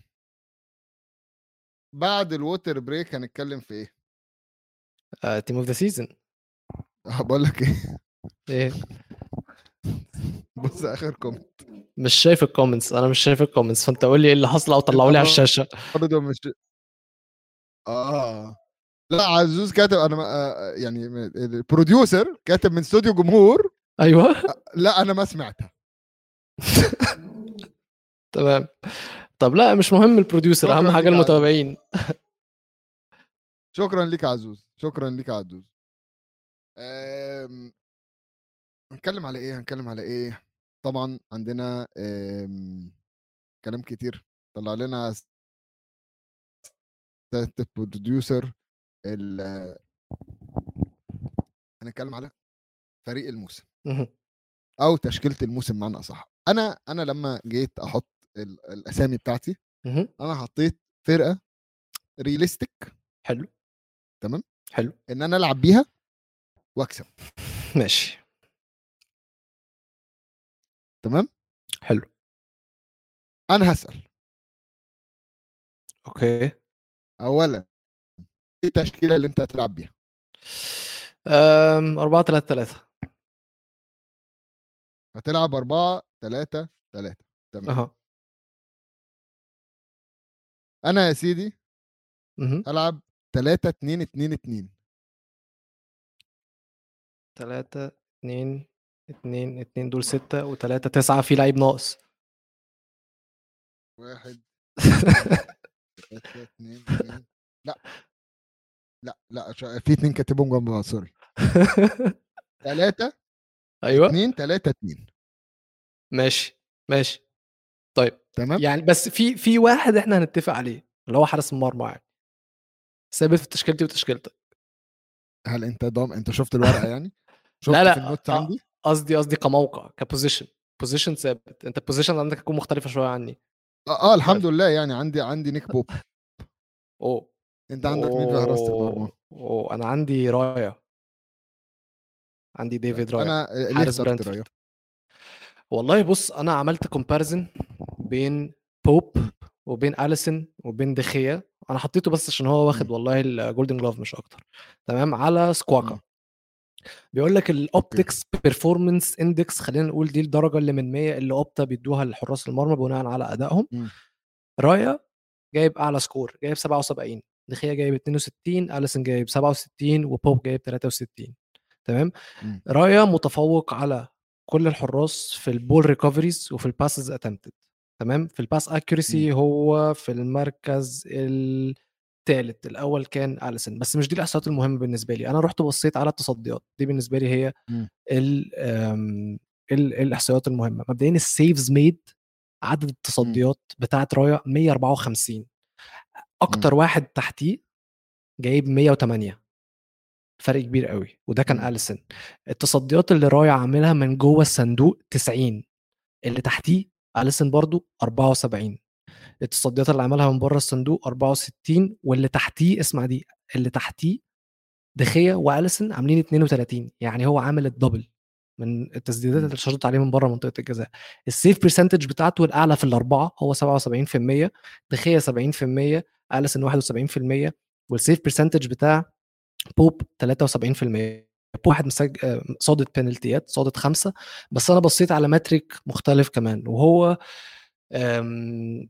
بعد الووتر بريك هنتكلم في ايه؟ تيم اوف ذا سيزون آه، بقول لك ايه ايه بص اخر كومنت مش شايف الكومنتس انا مش شايف الكومنتس فانت قول لي ايه اللي حصل او طلعوا لي على طبعاً. الشاشه برضه مش اه لا عزوز كاتب انا ما- آه، يعني البروديوسر كاتب من استوديو جمهور ايوه لا انا ما سمعتها تمام طب لا مش مهم البروديوسر اهم شكراً حاجه ليك يا عزوز. المتابعين شكرا ليك يا عزوز شكرا ليك يا عزوز أم... هنتكلم على ايه هنتكلم على ايه طبعا عندنا أم... كلام كتير طلع لنا بروديوسر ال... هنتكلم على فريق الموسم مهم. او تشكيله الموسم معنى اصح انا انا لما جيت احط ال... الاسامي بتاعتي مهم. انا حطيت فرقه رياليستيك حلو تمام. حلو ان انا العب بيها واكسب ماشي تمام حلو انا هسال اوكي اولا ايه التشكيله اللي انت هتلعب بيها أم 4 3 3 هتلعب 4 3 3 تمام اها انا يا سيدي مهم. هلعب 3 2 2 2 3 2 2 2 دول 6 و3 9 في لعيب ناقص واحد 3 2 2 لا لا لا شا- في اتنين كاتبهم جنب بعض سوري 3 ايوه 2 3 2 ماشي ماشي طيب تمام يعني بس في في واحد احنا هنتفق عليه اللي هو حارس المرمى يعني ثابت في تشكيلتي وتشكيلتك هل انت ضام انت شفت الورقه يعني شفت لا لا في النوت آه، عندي قصدي قصدي كموقع كبوزيشن بوزيشن ثابت انت البوزيشن عندك هتكون مختلفه شويه عني اه, آه الحمد لله يعني عندي عندي نيك بوب اوه انت عندك مين في حراسه المرمى اوه أوه، انا عندي رايا عندي ديفيد رايا انا آه، ليه حارس اخترت برانتفورد رايا والله بص انا عملت كومباريزن بين بوب وبين اليسون وبين دخيا انا حطيته بس عشان هو واخد مم. والله الجولدن جلوف مش اكتر تمام على سكواكا مم. بيقول لك الاوبتكس بيرفورمانس اندكس خلينا نقول دي الدرجه اللي من 100 اللي اوبتا بيدوها لحراس المرمى بناء على ادائهم مم. رايا جايب اعلى سكور جايب 77 دخيا جايب 62 اليسون جايب 67 وبوب جايب 63 تمام مم. رايا متفوق على كل الحراس في البول ريكفريز وفي الباسز اتمتد تمام في الباس اكيورسي هو في المركز الثالث الاول كان اليسون بس مش دي الاحصائيات المهمه بالنسبه لي انا رحت بصيت على التصديات دي بالنسبه لي هي مم. ال آم، ال- الاحصائيات المهمه مبدئيا السيفز ميد عدد التصديات بتاعت رايا 154 اكتر واحد تحتيه جايب 108 فرق كبير قوي وده كان مم. اليسون التصديات اللي رايا عاملها من جوه الصندوق 90 اللي تحتيه اليسون برضو 74 التصديات اللي عملها من بره الصندوق 64 واللي تحتيه اسمع دي اللي تحتيه دخيا واليسون عاملين 32 يعني هو عامل الدبل من التسديدات مم. اللي اتشرطت عليه من بره منطقه الجزاء السيف برسنتج بتاعته الاعلى في الاربعه هو 77% دخيه 70% اليسون 71% والسيف برسنتج بتاع بوب 73% بوب واحد مسج... آه، صادت بينالتيات صادت خمسه بس انا بصيت على ماتريك مختلف كمان وهو آم،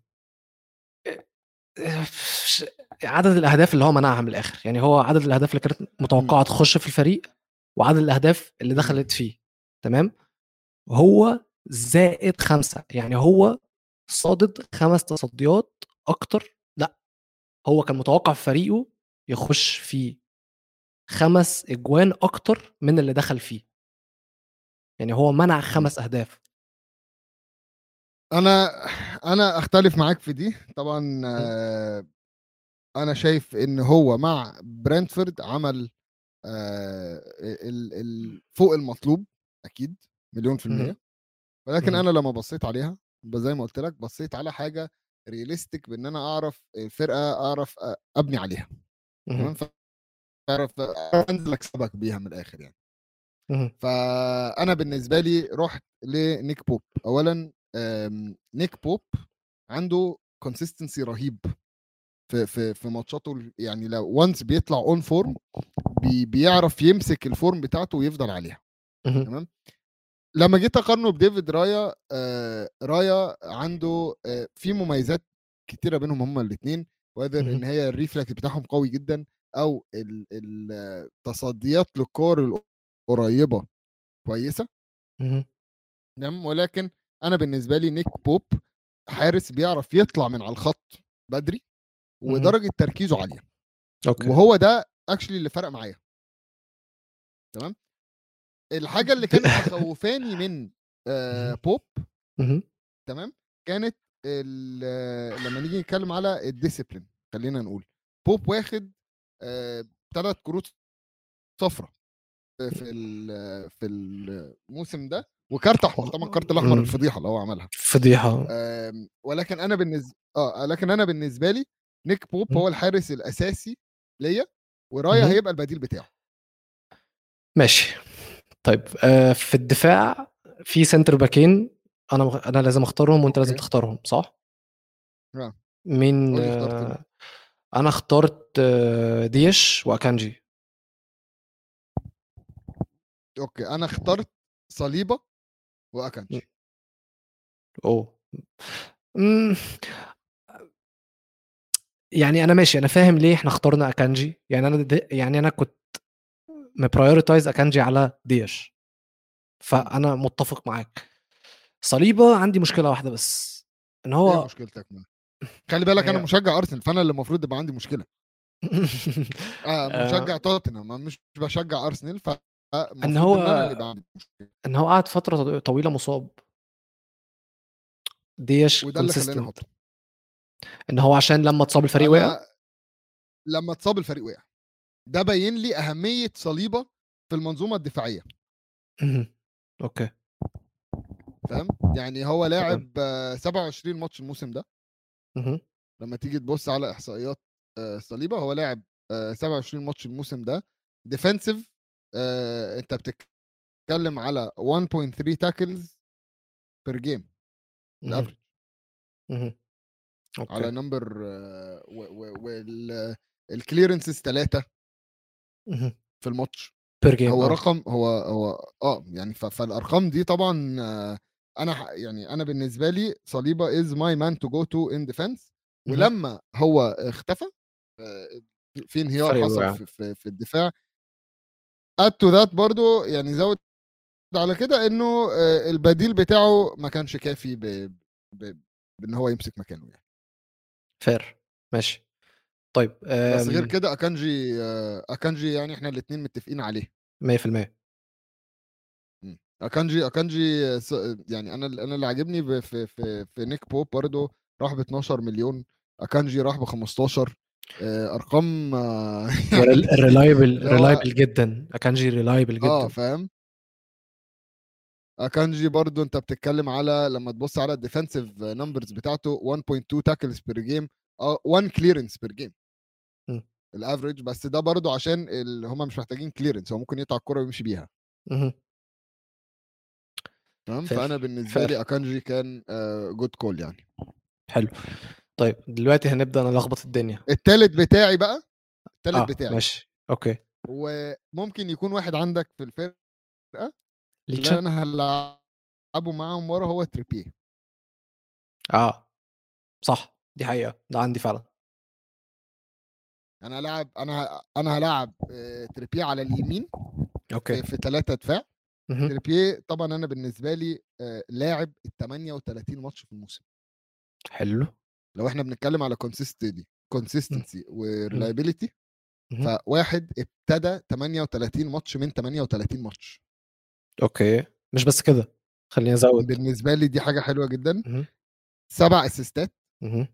آه، عدد الاهداف اللي هو منعها من الاخر يعني هو عدد الاهداف اللي كانت متوقعه تخش في الفريق وعدد الاهداف اللي مم. دخلت فيه تمام هو زائد خمسة يعني هو صادد خمس تصديات اكتر لا هو كان متوقع في فريقه يخش فيه خمس اجوان اكتر من اللي دخل فيه يعني هو منع خمس اهداف انا انا اختلف معاك في دي طبعا آه، انا شايف ان هو مع برنتفورد عمل آه، ال- ال- فوق المطلوب اكيد مليون في المية مهم. ولكن مهم. انا لما بصيت عليها ب- زي ما قلت لك بصيت على حاجه رياليستيك بان انا اعرف الفرقه اعرف أ- ابني عليها مهم. تمام فاعرف أعرف انزل اكسبك بيها من الاخر يعني مهم. فانا بالنسبه لي رحت لنيك بوب اولا آم، نيك بوب عنده كونسيستنسي رهيب في في في ماتشاته ال- يعني لو وانس بيطلع اون فورم بي بيعرف يمسك الفورم بتاعته ويفضل عليها مهم. تمام لما جيت اقارنه بديفيد رايا آه رايا عنده آه في مميزات كتيره بينهم هما الاثنين وقدر مهم. ان هي الريفلكس بتاعهم قوي جدا او ال- ال- التصديات للكور القريبه كويسه مهم. تمام ولكن انا بالنسبه لي نيك بوب حارس بيعرف يطلع من على الخط بدري مهم. ودرجه تركيزه عاليه اوكي وهو ده اكشلي اللي فرق معايا تمام الحاجه اللي كانت مخوفاني من آه بوب مهم. تمام كانت ال- لما نيجي نتكلم على الديسيبلين خلينا نقول بوب واخد ثلاث كروت صفرة في ال- في الموسم ده وكارت احمر طبعا الكارت الاحمر مم. الفضيحه اللي هو عملها فضيحه آم، ولكن انا بالنسبه اه لكن انا بالنسبه لي نيك بوب مم. هو الحارس الاساسي ليا ورايا مهم. هيبقى البديل بتاعه ماشي طيب آه في الدفاع في سنتر باكين انا مغ... انا لازم اختارهم وانت لازم أوكي. تختارهم صح؟ آه. مين قول لي اخترت مين. آه انا اخترت آه ديش واكانجي اوكي انا اخترت صليبه واكانجي اوه مم. يعني انا ماشي انا فاهم ليه احنا اخترنا اكانجي يعني انا د... يعني انا كنت مبرايورتايز اكانجي على ديش فانا متفق معاك صليبه عندي مشكله واحده بس ان ايه هو مشكلتك معاه خلي بالك انا هي- مشجع ارسنال فانا اللي المفروض يبقى عندي مشكله آه آه، مشجع توتنهام مش بشجع ارسنال ف ان هو ان انا اللي يبقى عندي مشكله ان هو قعد فتره طويله مصاب ديش وده اللي خلاني كونسيستنت احطه ان هو عشان لما اتصاب الفريق وقع أنا لما اتصاب الفريق وقع ده باين لي اهميه صليبه في المنظومه الدفاعيه مهم. اوكي فاهم يعني هو لاعب آه، 27 ماتش الموسم ده مهم. لما تيجي تبص على احصائيات آه، صليبه هو لاعب آه، 27 ماتش الموسم ده ديفensive انت بتتكلم على 1.3 تاكلز بير جيم مهم. الافريج مهم. على اوكي نمبر والكليرنسز ثلاثه مهم. في الماتش بير جيم هو آه. رقم هو هو اه يعني ف- فالارقام دي طبعا آه، انا ح- يعني انا بالنسبه لي صليبه از ماي مان تو جو تو ان ديفense مهم. ولما هو اختفى آه، في انهيار الفريق حصل وقع. في, في, في الدفاع اد تو ذات برضو يعني زود على كده انه آه، البديل بتاعه ما كانش كافي ب... ب... بان هو يمسك مكانه يعني فير ماشي طيب بس غير أم، كده اكانجي آه، اكانجي يعني احنا الاثنين متفقين عليه 100% مم. اكانجي اكانجي آه، س- يعني انا انا اللي عاجبني ب- في في في نيك بوب برضه راح ب 12 مليون اكانجي راح ب 15 آه، ارقام آه، ريلايبل اللي هو- ريلايبل جدا اكانجي ريلايبل اه جدا فاهم اكانجي برضو انت بتتكلم على لما تبص على الديفensive نمبرز بتاعته 1.2 تاكلز بير جيم 1 كليرنس بير جيم مم. الافريج بس ده برضو عشان ال... هم مش محتاجين كليرنس هو ممكن يقطع الكرة ويمشي بيها مهم. تمام فير. فانا بالنسبه فير. لي اكانجي كان جود كول يعني حلو طيب دلوقتي هنبدا نلخبط الدنيا التالت بتاعي بقى التالت اه بتاعي ماشي اوكي وممكن يكون واحد عندك في الفرقه اللي ليتشا انا هلعبه معاهم ورا هو تريبيه اه صح دي حقيقه ده عندي فعلا انا هلعب انا انا هلعب آه، تريبيه على اليمين اوكي في, في ثلاثه دفاع مهم. تريبيه طبعا انا بالنسبه لي آه، لاعب ال 38 ماتش في الموسم حلو لو احنا بنتكلم على كونسيستنسي كونسيستنسي وريلايبيليتي مهم. فواحد ابتدى 38 ماتش من 38 ماتش اوكي مش بس كده خليني ازود بالنسبه لي دي حاجه حلوه جدا مهم. سبع اسيستات مهم.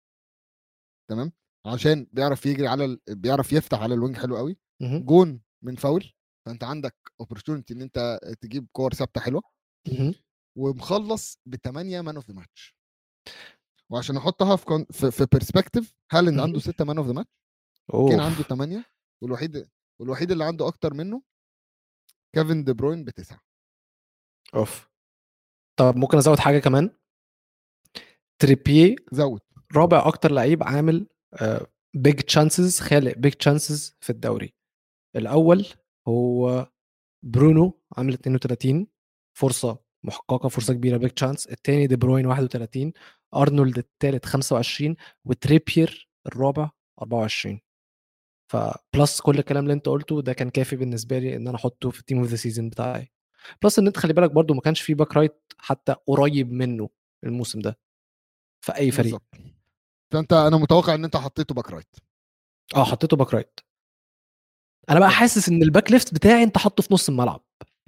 تمام عشان بيعرف يجري على ال... بيعرف يفتح على الوينج حلو قوي مهم. جون من فاول فانت عندك اوبورتونيتي ان انت تجيب كور ثابته حلوه مهم. ومخلص بثمانيه مان اوف ذا ماتش وعشان احطها في كون... في, في برسبكتيف هالاند مهم. عنده سته مان اوف ذا ماتش اوف كين عنده ثمانيه والوحيد والوحيد اللي عنده اكتر منه كيفن دي بروين بتسعه اوف طب ممكن ازود حاجه كمان تريبيه زود رابع اكتر لعيب عامل بيج تشانسز خالق بيج تشانسز في الدوري الاول هو برونو عامل 32 فرصه محققه فرصه كبيره بيج تشانس الثاني دي بروين 31 ارنولد الثالث 25 وتريبير الرابع 24 فبلس كل الكلام اللي انت قلته ده كان كافي بالنسبه لي ان انا احطه في التيم اوف ذا سيزون بتاعي بلس ان انت خلي بالك برضو ما كانش في باك رايت حتى قريب منه الموسم ده في اي فريق بالظبط فانت انا متوقع ان انت حطيته باك رايت اه حطيته باك رايت انا بقى حاسس ان الباك ليفت بتاعي انت حاطه في نص الملعب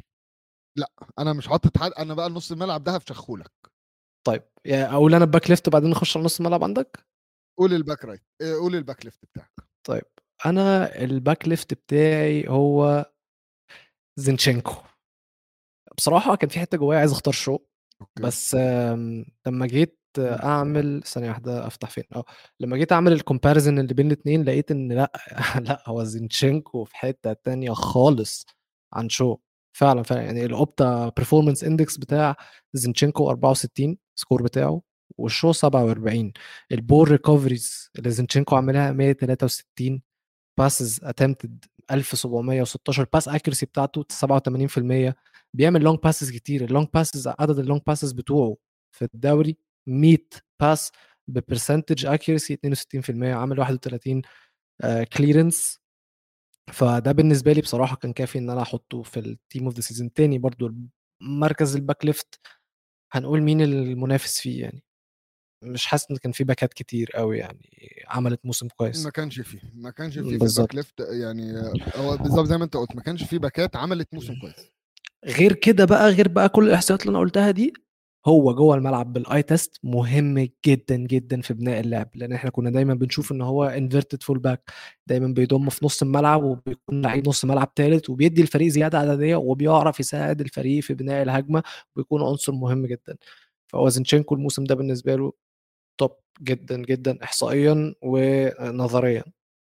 انا مش حاطط حد انا بقى نص الملعب ده هفشخهولك طيب يا اقول انا الباك ليفت وبعدين نخش على نص الملعب عندك قول الباك رايت إيه، قول الباك ليفت بتاعك طيب انا الباك ليفت بتاعي هو زينشينكو بصراحه كان في حته جوايا عايز اختار شو أوكي. بس آم، لما جيت مم. اعمل ثانيه واحده افتح فين اه لما جيت اعمل الكومباريزن اللي بين الاثنين لقيت ان لا لا هو زينشينكو في حته تانية خالص عن شو فعلا فعلا يعني الاوبتا برفورمانس اندكس بتاع زينشينكو 64 سكور بتاعه والشو 47 البول ريكفريز اللي زينشينكو عاملها 163 باسز اتمتد 1716 باس اكيرسي بتاعته 87% بيعمل لونج باسز كتير اللونج باسز عدد اللونج باسز بتوعه في الدوري 100 باس ببرسنتج اكيرسي 62% عامل 31 كليرنس فده بالنسبه لي بصراحه كان كافي ان انا احطه في التيم اوف ذا سيزون تاني برضو مركز الباك ليفت هنقول مين المنافس فيه يعني مش حاسس ان كان في باكات كتير قوي يعني عملت موسم كويس ما كانش فيه ما كانش فيه في بالظبط. الباك ليفت يعني هو بالظبط زي ما انت قلت ما كانش فيه باكات عملت موسم كويس غير كده بقى غير بقى كل الاحصائيات اللي انا قلتها دي هو جوه الملعب بالاي تيست مهم جدا جدا في بناء اللعب لان احنا كنا دايما بنشوف ان هو انفيرتد فول باك دايما بيضم في نص الملعب وبيكون لعيب نص ملعب ثالث وبيدي الفريق زياده عدديه وبيعرف يساعد الفريق في بناء الهجمه وبيكون عنصر مهم جدا فهو زينشينكو الموسم ده بالنسبه له توب جدا جدا احصائيا ونظريا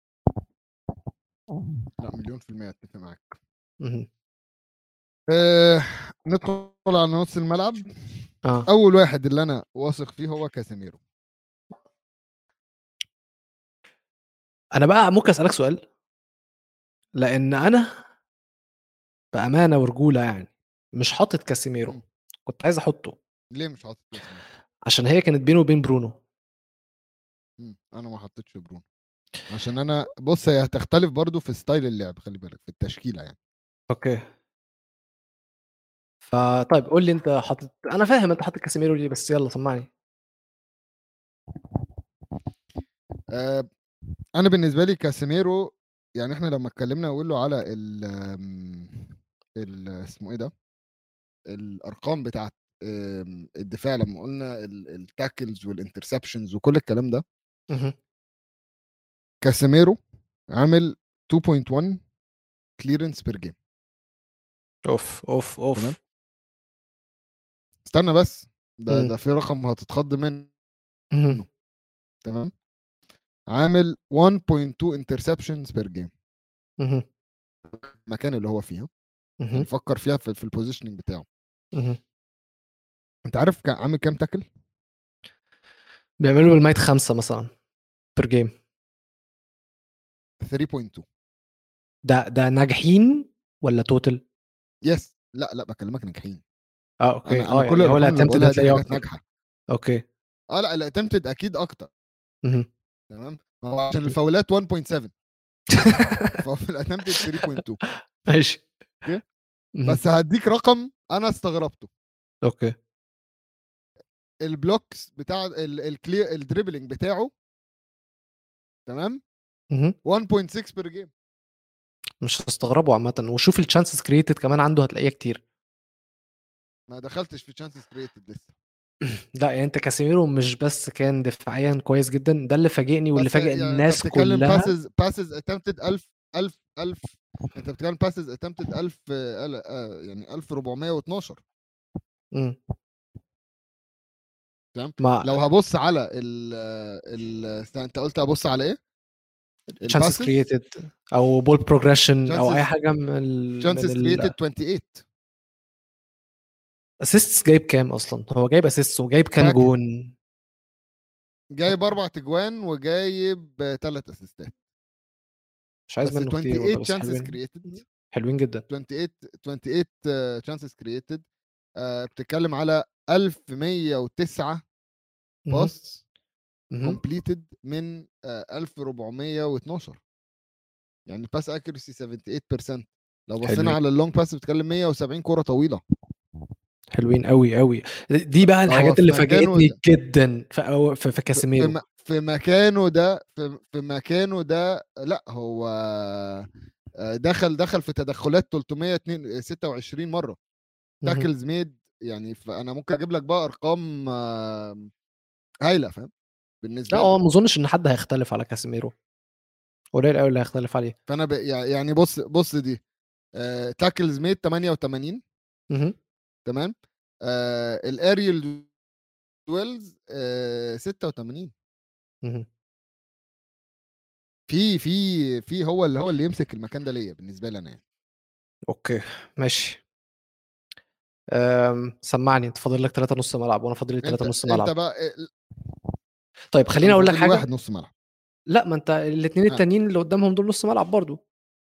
لا مليون في المية اتفق معاك مهم. آه ندخل على نص الملعب اه اول واحد اللي انا واثق فيه هو كاسيميرو انا بقى ممكن اسالك سؤال لان انا بامانه ورجوله يعني مش حاطط كاسيميرو مم. كنت عايز احطه ليه مش حاطط كاسيميرو عشان هي كانت بينه وبين برونو مم. انا ما حطيتش برونو عشان انا بص هي هتختلف برضو في ستايل اللعب خلي بالك في التشكيله يعني اوكي فطيب قول لي انت حاطط انا فاهم انت حاطط كاسيميرو ليه بس يلا سمعني آه انا بالنسبه لي كاسيميرو يعني احنا لما اتكلمنا نقول له على ال ال اسمه ايه ده الارقام بتاعت آم، الدفاع لما قلنا التاكلز والانترسبشنز وكل الكلام ده مهم. كاسيميرو عامل 2.1 كليرنس بير جيم اوف اوف اوف تمام. استنى بس ده مم. ده في رقم هتتخض منه مهم. تمام عامل 1.2 انترسبشنز بير جيم مهم. المكان اللي هو فيها مهم. يعني فكر فيها في, في البوزيشننج بتاعه مهم. انت عارف كان عامل كام تاكل بيعملوا بالميت خمسة مثلا بير جيم 3.2 ده ده ناجحين ولا توتال؟ يس لا لا بكلمك ناجحين اه اوكي انا, أنا اه كل يعني هو الارقام اللي الاتمتد بقولها دي هتلاقيه حاجات اكتر ناجحه اوكي اه لا الاتمتد اكيد اكتر مهم. تمام ما هو عشان الفاولات 1.7 فهو في الاتمتد 3.2 ماشي اوكي. مهم. بس هديك رقم انا استغربته اوكي البلوكس بتاع الكلير الدريبلينج بتاعه تمام مهم. 1.6 بير جيم مش هتستغربوا عامة وشوف الشانسز كريتد كمان عنده هتلاقيها كتير ما دخلتش في تشانسز كريتد لسه لا يعني انت كاسيميرو مش بس كان دفاعيا كويس جدا ده اللي فاجئني واللي بس فاجئ يعني الناس انت بتتكلم كلها باسز باسز اتمتد 1000 1000 1000 انت بتتكلم باسز اتمتد 1000 آه، آه، يعني 1412 مم. تمام ما لو هبص على ال ال انت قلت هبص على ايه؟ chances created او بول بروجريشن او اي Chances- حاجه من ال chances من ال created 28 assists جايب كام اصلا هو جايب اسيست وجايب كام فاكر. جون جايب اربع تجوان وجايب ثلاث اسيستات مش عايز بس منه كتير 28 والله، بس chances حلوين created حلوين جدا 28 28 آه، chances created آه، بتتكلم على 1109 مهم. باس مهم. completed من آه، 1412 يعني باس اكيرسي 78% لو بصينا حلوين. على اللونج باس بتتكلم 170 كوره طويله حلوين قوي قوي دي بقى الحاجات في اللي مكانه فاجئتني ده. جدا في أو في, في في, كاسيميرو م- في مكانه ده في, في مكانه ده لا هو آه، دخل دخل في تدخلات 326 مره مهم. تاكلز ميد يعني فانا ممكن اجيب لك بقى ارقام آه، هايله فاهم بالنسبه لا لي هو ما اظنش ان حد هيختلف على كاسيميرو قليل قوي اللي هيختلف عليه فانا ب... يعني بص بص دي تاكلز ميد 88 مهم. تمام آه الاريال دويلز آه 86 مهم. في في في هو اللي هو اللي يمسك المكان ده ليا بالنسبه لي انا يعني اوكي ماشي أم، سمعني انت فاضل لك ثلاثة نص ملعب وانا فاضل لي انت ثلاثة نص انت ملعب بقى آه، طيب خليني اقول لك فاضل حاجه واحد نص ملعب لا ما انت الاثنين آه. التانيين اللي قدامهم دول نص ملعب برضو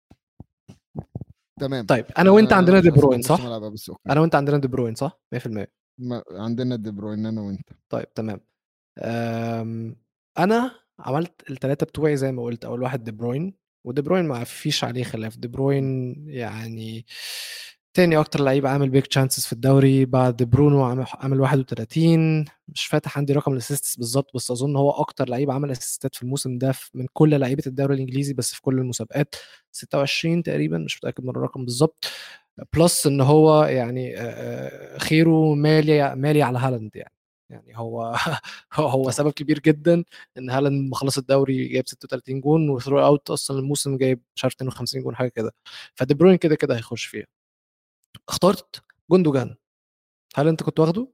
تمام طيب انا وانت آه، عندنا مش دي هحسبهم بروين نص صح ملعب بس اوكي انا وانت عندنا دي بروين صح 100% ما عندنا دي بروين انا وانت طيب تمام أم، انا عملت الثلاثه بتوعي زي ما قلت اول واحد دي بروين ودي بروين ما فيش عليه خلاف دي بروين يعني تاني اكتر لعيب عامل بيك تشانسز في الدوري بعد برونو عامل عامل 31 مش فاتح عندي رقم الاسيستس بالظبط بس اظن هو اكتر لعيب عمل اسيستات في الموسم ده في- من كل لعيبه الدوري الانجليزي بس في كل المسابقات 26 تقريبا مش متاكد من الرقم بالظبط بلس ان هو يعني آه، آه، خيره مالي مالي على هالاند يعني يعني هو هو هو صح. سبب كبير جدا ان هالاند مخلص الدوري جايب 36 جون وثرو اوت اصلا الموسم جايب مش عارف 52 جون حاجه كده فدي بروين كده كده هيخش فيها اخترت جوندوجان هل انت كنت واخده؟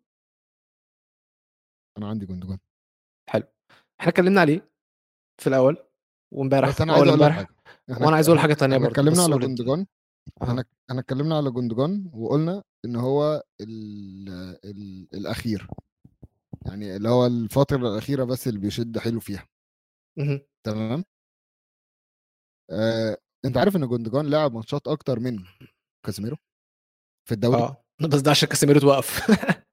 انا عندي جندوجان حلو احنا اتكلمنا عليه في الاول وامبارح بس انا عايز اول اقول لك امبارح حاجه وانا عايز اقول حاجه احنا- تانية احنا برضه اتكلمنا بس على قول انت. جندوجان أها. احنا احنا اتكلمنا على جندوجان وقلنا ان هو ال ال الاخير يعني اللي هو الفتره الاخيره بس اللي بيشد حلو فيها مهم. تمام آه، انت عارف ان جندوجان لعب ماتشات اكتر من كازيميرو في الدوري اه بس ده عشان كاسيميرو توقف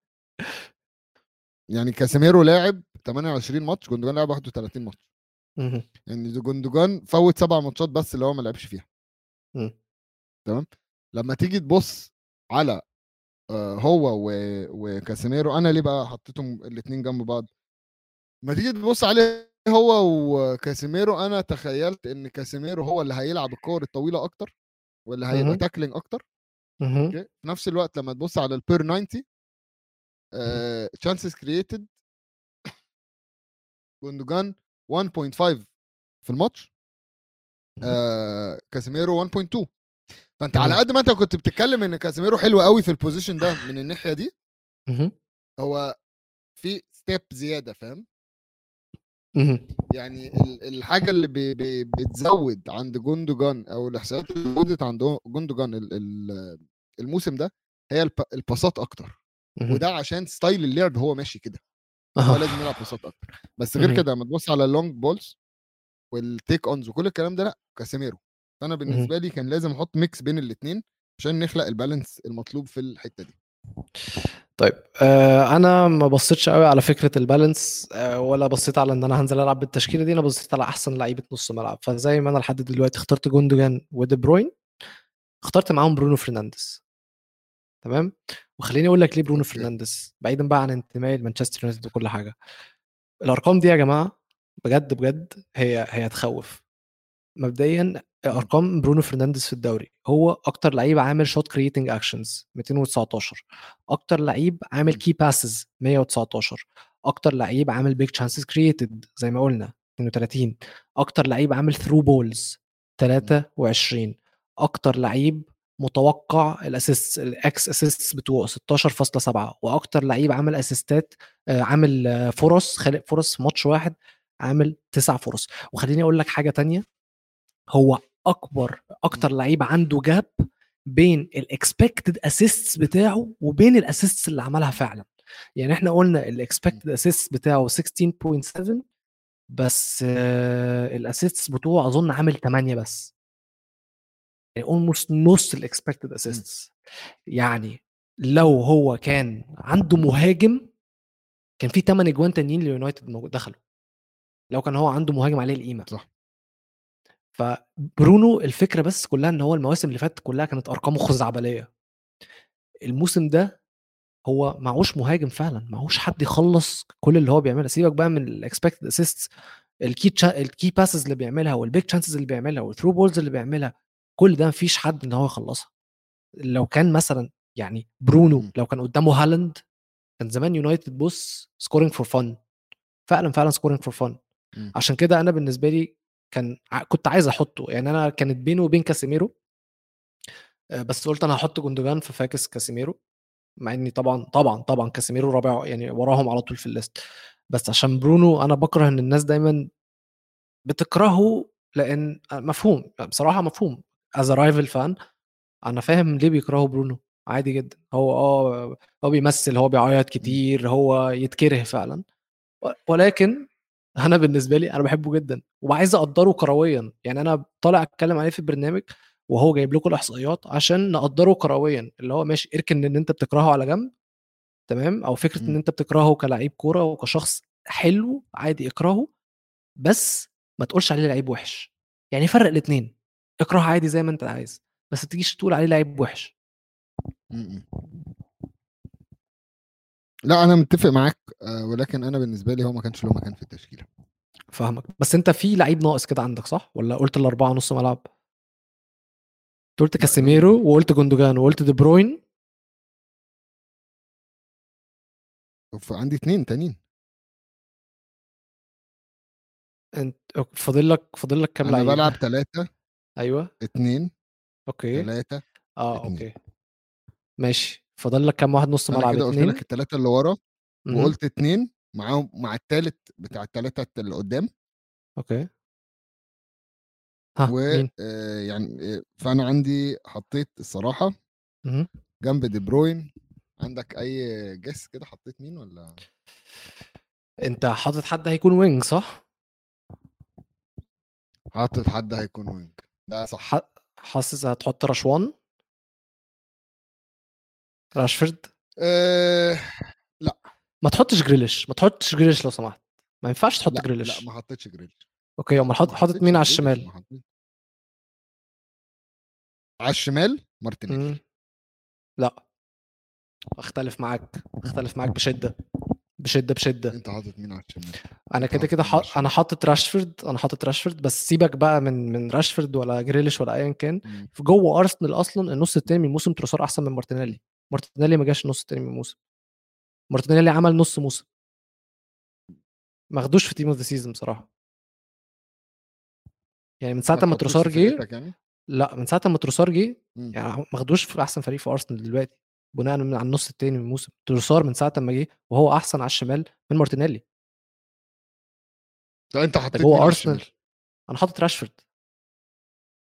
يعني كازيميرو لاعب 28 ماتش جندوجان لعب 31 ماتش مهم. يعني جندوجان فوت سبع ماتشات بس اللي هو ما لعبش فيها مم. تمام لما تيجي تبص على آه، هو و- وكاسيميرو انا ليه بقى حطيتهم الاثنين جنب بعض ما تيجي تبص عليه هو وكاسيميرو انا تخيلت ان كاسيميرو هو اللي هيلعب الكور الطويله اكتر واللي هيبقى مهم. تاكلينج اكتر مهم. اوكي في نفس الوقت لما تبص على البير 90 تشانسز كرييتد جوندوجان 1.5 في الماتش آه، كاسيميرو 1.2 فانت على مم. قد ما انت كنت بتتكلم ان كاسيميرو حلو قوي في البوزيشن ده من الناحيه دي مهم. هو في ستيب زياده فاهم مهم. يعني ال- الحاجه اللي بي بي بتزود عند جوندوجان او الاحصائيات اللي زودت عند جوندوجان ال- ال- الموسم ده هي الب- الباصات اكتر مهم. وده عشان ستايل اللعب هو ماشي كده هو أها. لازم يلعب بساط اكتر بس غير مهم. كده لما تبص على اللونج بولز والتيك اونز وكل الكلام ده لا كاسيميرو فانا بالنسبه لي كان لازم احط ميكس بين الاثنين عشان نخلق البالانس المطلوب في الحته دي طيب آه انا ما بصيتش قوي على فكره البالانس آه ولا بصيت على ان انا هنزل العب بالتشكيله دي انا بصيت على احسن لعيبه نص ملعب فزي ما انا لحد دلوقتي اخترت جوندوجان ودي بروين اخترت معاهم برونو فرنانديز تمام وخليني اقول لك ليه برونو أوكي. فرنانديز بعيدا بقى عن انتمائي لمانشستر يونايتد وكل حاجه الارقام دي يا جماعه بجد بجد هي هي تخوف مبدئيا ارقام برونو فرنانديز في الدوري هو اكتر لعيب عامل شوت كريتنج اكشنز 219 اكتر لعيب عامل مم. كي باسز 119 اكتر لعيب عامل بيج تشانسز كرييتد زي ما قلنا 32 اكتر لعيب عامل ثرو بولز 23 اكتر لعيب متوقع الاسيست الاكس اسيست بتوعه 16.7 واكتر لعيب عامل اسيستات آه، عامل آه، فرص خالق فرص في ماتش واحد عامل تسع فرص وخليني اقول لك حاجه تانية هو اكبر اكتر لعيب عنده جاب بين الاكسبكتد اسيستس بتاعه وبين الاسيستس اللي عملها فعلا يعني احنا قلنا الاكسبكتد اسيست بتاعه 16.7 بس الاسيستس بتوعه اظن عامل 8 بس يعني اولموست نص الاكسبكتد اسيستس يعني لو هو كان عنده مهاجم كان في 8 اجوان تانيين ليونايتد موجود- دخلوا لو كان هو عنده مهاجم عليه القيمه صح فبرونو الفكره بس كلها ان هو المواسم اللي فاتت كلها كانت ارقامه خزعبليه الموسم ده هو معهوش مهاجم فعلا معهوش حد يخلص كل اللي هو بيعمله سيبك بقى من الاكسبكتد اسيستس الكي تشا... الكي باسز اللي بيعملها والبيج تشانسز اللي بيعملها والثرو بولز اللي بيعملها كل ده مفيش حد ان هو يخلصها لو كان مثلا يعني برونو مم. لو كان قدامه هالاند كان زمان يونايتد بص سكورينج فور فن فعلا فعلا سكورينج فور فن مم. عشان كده انا بالنسبه لي كان ع- كنت عايز احطه يعني انا كانت بينه وبين كاسيميرو آه، بس قلت انا هحط جوندوجان في فاكس كاسيميرو مع اني طبعا طبعا طبعا كاسيميرو رابع يعني وراهم على طول في الليست بس عشان برونو انا بكره ان الناس دايما بتكرهه لان مفهوم بصراحه مفهوم از رايفل فان انا فاهم ليه بيكرهوا برونو عادي جدا هو اه هو بيمثل هو بيعيط كتير هو يتكره فعلا و- ولكن انا بالنسبه لي انا بحبه جدا وعايز اقدره كرويا يعني انا طالع اتكلم عليه في البرنامج وهو جايب لكم الاحصائيات عشان نقدره كرويا اللي هو ماشي اركن ان انت بتكرهه على جنب تمام او فكره ان مم. انت بتكرهه كلاعب كوره وكشخص حلو عادي اكرهه بس ما تقولش عليه لعيب وحش يعني فرق الاثنين اكره عادي زي ما انت عايز بس ما تجيش تقول عليه لعيب وحش مم. لا انا متفق معاك آه، ولكن انا بالنسبه لي هو ما كانش له مكان في التشكيله فاهمك بس انت في لعيب ناقص كده عندك صح ولا قلت الاربعه نص ملعب أنت قلت لا، كاسيميرو وقلت جوندوجان وقلت دي بروين عندي اتنين تانيين انت فاضل لك فاضل لك كام انا لعيب بلعب ثلاثة ايوه اتنين اوكي ثلاثة اه اتنين. اوكي ماشي فاضل لك كام واحد نص انا ملعب كده قلت اتنين لك الثلاثة اللي ورا مهم. وقلت اتنين معاهم مع الثالث بتاع الثلاثة اللي قدام اوكي ها و مين آه، يعني آه، فانا عندي حطيت الصراحة مهم. جنب دي بروين عندك اي جس كده حطيت مين ولا انت حاطط حد هيكون وينج صح حاطط حد هيكون وينج ده صح ح- حاسس هتحط رشوان راشفورد أه ما تحطش جريليش ما تحطش جريليش لو سمحت ما ينفعش تحط لا جريليش لا ما حطيتش جريليش اوكي امال حاطط ما حاطط حطيتش مين على جريليش، الشمال ما حطيت- على الشمال مارتينيلي مم. لا اختلف معاك اختلف معاك بشده بشده بشده انت حاطط مين على الشمال انا أنت كده حاطط كده مين على ح... انا حاطط راشفورد انا حاطط راشفورد بس سيبك بقى من من راشفورد ولا جريليش ولا ايا كان مم. في جوه ارسنال اصلا النص التاني من الموسم تروسار احسن من مارتينيلي مارتينيلي ما جاش النص التاني من الموسم مارتينيلي عمل نص موسم ما خدوش في تيم اوف ذا سيزون بصراحه يعني من ساعه ما تحطوش تروسار في جه فرقتك يعني لا من ساعه ما تروسار جه مم. يعني ما خدوش في احسن فريق في ارسنال دلوقتي بناء من على النص التاني من الموسم تروسار من ساعه ما جه وهو احسن على الشمال من مارتينيلي طب انت ده حطيت مين جوه على ارسنال الشمال انا حاطط راشفورد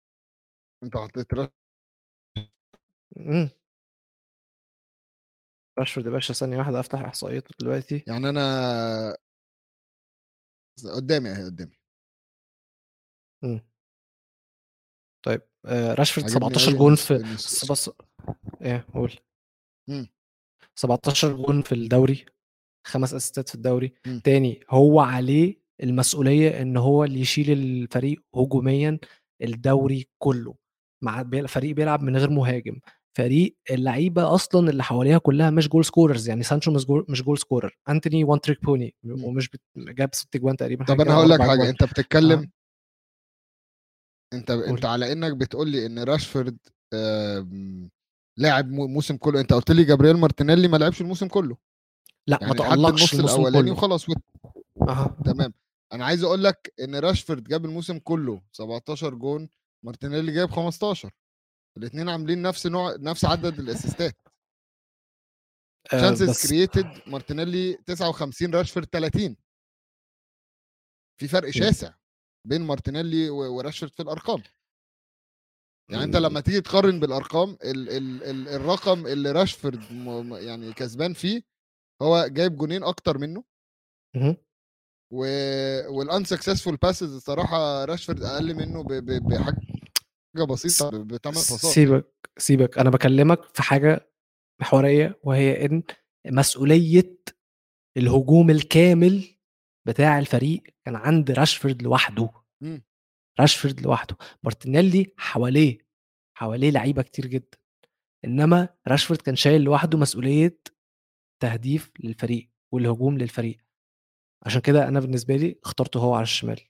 انت حطيت راس مم. راشفورد يا باشا ثانيه واحده افتح احصائيته دلوقتي يعني انا قدامي اهي قدامي مم. طيب آه راشفورد عجبني 17 قوي جون إن- في إن بس س- بص ايه قول مم. 17 جون في الدوري خمس اسيستات في الدوري مم. تاني هو عليه المسؤوليه ان هو اللي يشيل الفريق هجوميا الدوري كله مع بيل- فريق بيلعب من غير مهاجم فريق اللعيبه اصلا اللي حواليها كلها مش جول سكوررز يعني سانشو مش جول, مش جول سكورر انتوني وان تريك بوني مم. ومش بت... جاب ست جوان تقريبا طب حاجة انا كده، أو هقول لك أربع حاجه جوان. انت بتتكلم آه. انت قول. انت على انك بتقول لي ان راشفورد آم، لاعب مو- موسم كله انت قلت لي جابرييل مارتينيلي ما لعبش الموسم كله لا ما يعني لحد تألقش النص الموسم الاولاني كله وخلاص وت- اها تمام انا عايز اقول لك ان راشفورد جاب الموسم كله 17 جون مارتينيلي جايب 15 الاثنين عاملين نفس نوع نفس عدد الاسيستات آه، شانسز بس كرييتد مارتينيلي 59 راشفورد 30 في فرق شاسع بين مارتينيلي و- وراشفورد في الارقام يعني انت لما تيجي تقارن بالارقام ال ال ال الرقم اللي راشفورد م- م- يعني كسبان فيه هو جايب جونين اكتر منه مهم. و والانسكسسفول باسز الصراحه راشفورد اقل منه ب- ب- بحاجه بسيطه ب- بثمان باصات يعني. سيبك سيبك انا بكلمك في حاجه محوريه وهي ان مسؤوليه الهجوم الكامل بتاع الفريق كان عند راشفورد لوحده مم. راشفورد لوحده مارتينيلي حواليه حواليه لعيبه كتير جدا انما راشفورد كان شايل لوحده مسؤوليه تهديف للفريق والهجوم للفريق عشان كده انا بالنسبه لي اخترته هو على الشمال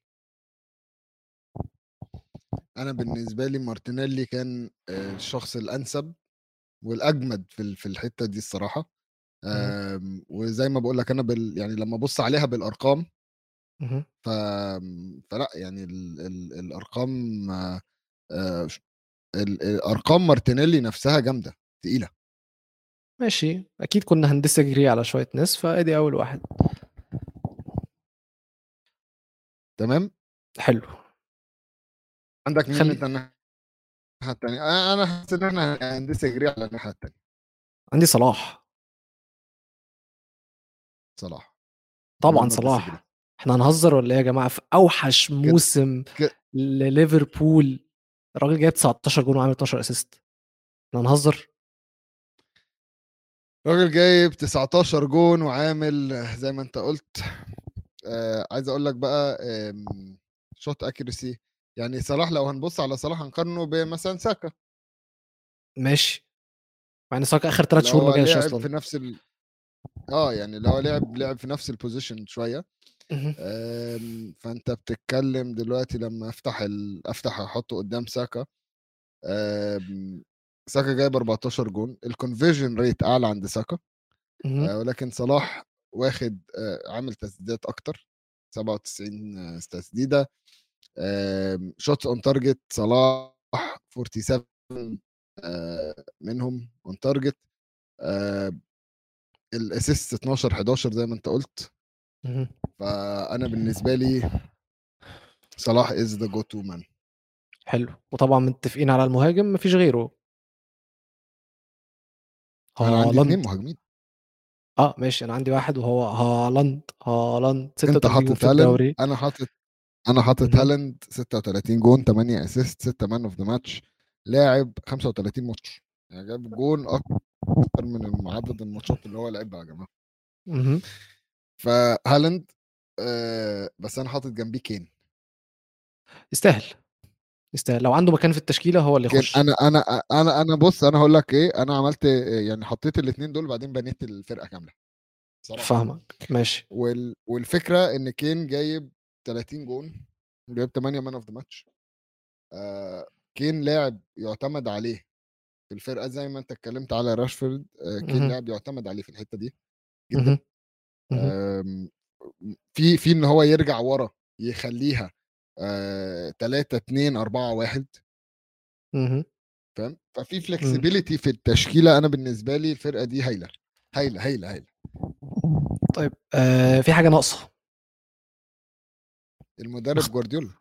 انا بالنسبه لي مارتينيلي كان آه، الشخص الانسب والاجمد في ال- في الحته دي الصراحه آم، وزي ما بقول لك انا بال يعني لما ابص عليها بالارقام مهم. ف فلا يعني ال... ال... الارقام آه، آه، ال- الارقام مارتينيلي نفسها جامده تقيله ماشي اكيد كنا هندسجري على شويه ناس فادي اول واحد تمام حلو عندك مين خلي- انت الناحيه الثانيه انا حاسس ان احنا هندسجري على الناحيه الثانيه عندي صلاح صلاح طبعا not صلاح disagree. احنا هنهزر ولا ايه يا جماعه في اوحش موسم كده. لليفربول الراجل جايب 19 جون وعامل 12 اسيست احنا هنهزر راجل جايب 19 جون وعامل آه، زي ما انت قلت آه عايز اقول لك بقى شوت اكيرسي يعني صلاح لو هنبص على صلاح هنقارنه بمثلا ساكا ماشي مع ان ساكا اخر ثلاث اللي شهور ما هو جاش لعب اصلا في نفس ال... اه يعني اللي هو لعب لعب في نفس البوزيشن شويه مهم. آم، فانت بتتكلم دلوقتي لما افتح ال... افتح احطه قدام ساكا آم، ساكا جايب 14 جون الكونفرجن ريت اعلى عند ساكا مهم. آه، ولكن صلاح واخد آه، عامل تسديدات اكتر 97 تسديده شوتس اون تارجت صلاح 47 آه، منهم اون تارجت الاسيست 12 11 زي ما انت قلت مهم. فانا بالنسبه لي صلاح از ذا جو تو مان حلو وطبعا متفقين على المهاجم مفيش غيره انا عندي اثنين هالاند مهاجمين اه ماشي انا عندي واحد وهو هالاند هالاند انت 36 جون حاطط في هالاند الدوري انا حاطط انا حاطط مهم. هالاند 36 جون 8 اسيست 6 مان اوف ذا ماتش لاعب 35 ماتش يعني جاب جون اكتر من عدد الماتشات اللي هو لعبها يا جماعه مهم. فهالاند آه بس انا حاطط جنبيه كين يستاهل يستاهل لو عنده مكان في التشكيله هو اللي كين يخش انا انا انا انا بص انا هقول لك ايه انا عملت يعني حطيت الاثنين دول بعدين بنيت الفرقه كامله صراحه فاهمك ماشي وال... والفكره ان كين جايب 30 جون جايب 8 مان اوف ذا ماتش كين لاعب يعتمد عليه في الفرقه زي ما انت اتكلمت على راشفورد آه، كين مهم. لاعب يعتمد عليه في الحته دي جدا مهم. مهم. آم، في في ان هو يرجع ورا يخليها 3 2 4 1 مهم. فاهم ففي فلكسبيليتي في التشكيله انا بالنسبه لي الفرقه دي هايله هايله هايله هايله طيب آه في حاجه ناقصه المدرب جوارديولا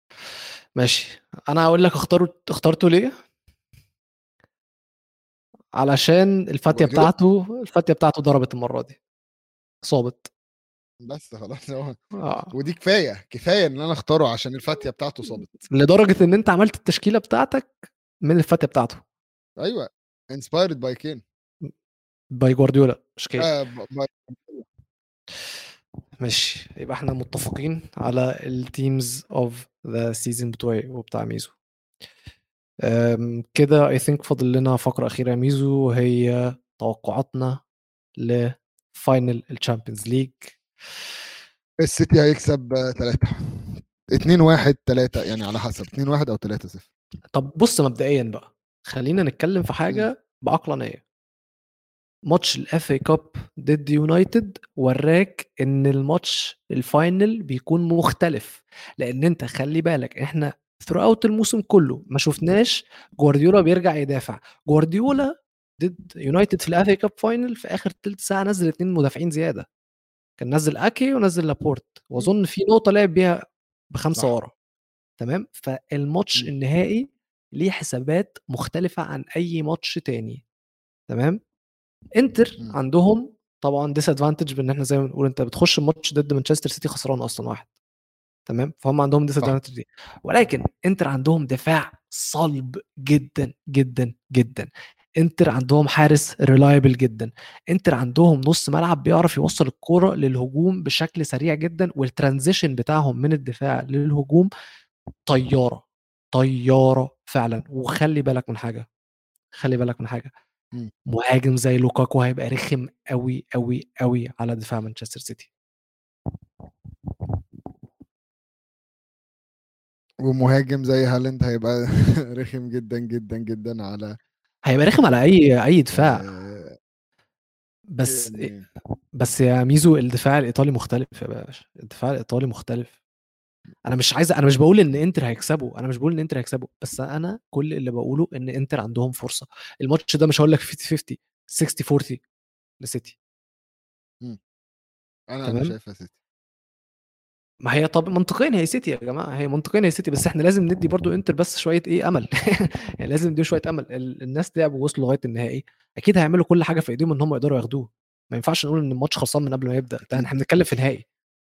ماشي انا هقول لك اختاروا اخترته ليه علشان الفاتيه جوارديولا بتاعته الفاتيه بتاعته ضربت المره دي صابت بس خلاص هو اه ودي كفايه كفايه ان انا اختاره عشان الفاتيه بتاعته صابت لدرجه ان انت عملت التشكيله بتاعتك من الفاتيه بتاعته ايوه انسبايرد باي كين باي جوارديولا مش كده آه ب- باي ماشي يبقى احنا متفقين على التيمز اوف ذا سيزون بتوعي وبتاع ميزو أم، كده اي ثينك فاضل لنا فقره اخيره يا ميزو وهي توقعاتنا لفاينل الشامبيونز ليج السيتي هيكسب 3 2 1 3 يعني على حسب 2 1 او 3 0 طب بص مبدئيا بقى خلينا نتكلم في حاجه بعقلانيه ماتش الاف اي كاب ضد يونايتد وراك ان الماتش الفاينل بيكون مختلف لان انت خلي بالك احنا ثرو الموسم كله ما شفناش جوارديولا بيرجع يدافع جوارديولا ضد يونايتد في الاف اي كاب فاينل في اخر تلت ساعه نزل اتنين مدافعين زياده كان نزل اكي ونزل لابورت واظن في نقطه لعب بيها بخمسه صح. ورا تمام فالماتش مم. النهائي ليه حسابات مختلفه عن اي ماتش تاني تمام انتر مم. عندهم طبعا ديس ادفانتج بان احنا زي ما بنقول انت بتخش الماتش ضد مانشستر سيتي خسران اصلا واحد تمام فهم عندهم ديس صح. ادفانتج دي ولكن انتر عندهم دفاع صلب جدا جدا جدا انتر عندهم حارس ريلايبل جدا انتر عندهم نص ملعب بيعرف يوصل الكرة للهجوم بشكل سريع جدا والترانزيشن بتاعهم من الدفاع للهجوم طياره طياره فعلا وخلي بالك من حاجه خلي بالك من حاجه مم. مهاجم زي لوكاكو هيبقى رخم قوي قوي قوي على دفاع مانشستر سيتي ومهاجم زي هالاند هيبقى رخم جدا جدا جدا على هيبقى رخم على اي اي دفاع آه، بس يعني بس يا ميزو الدفاع الايطالي مختلف يا باشا الدفاع الايطالي مختلف انا مش عايز انا مش بقول ان انتر هيكسبوا انا مش بقول ان انتر هيكسبوا بس انا كل اللي بقوله ان انتر عندهم فرصه الماتش ده مش هقول لك 50 50 60 40 لسيتي انا انا تمام. شايفها سيتي ما هي طب منطقيا هي سيتي يا جماعه هي منطقيا هي سيتي بس احنا لازم ندي برضو انتر بس شويه ايه امل يعني لازم ندي شويه امل ال- الناس لعبوا وصلوا لغايه النهائي اكيد هيعملوا كل حاجه في ايديهم ان هم يقدروا ياخدوه ما ينفعش نقول ان الماتش خلصان من قبل ما يبدا ده احنا بنتكلم في نهائي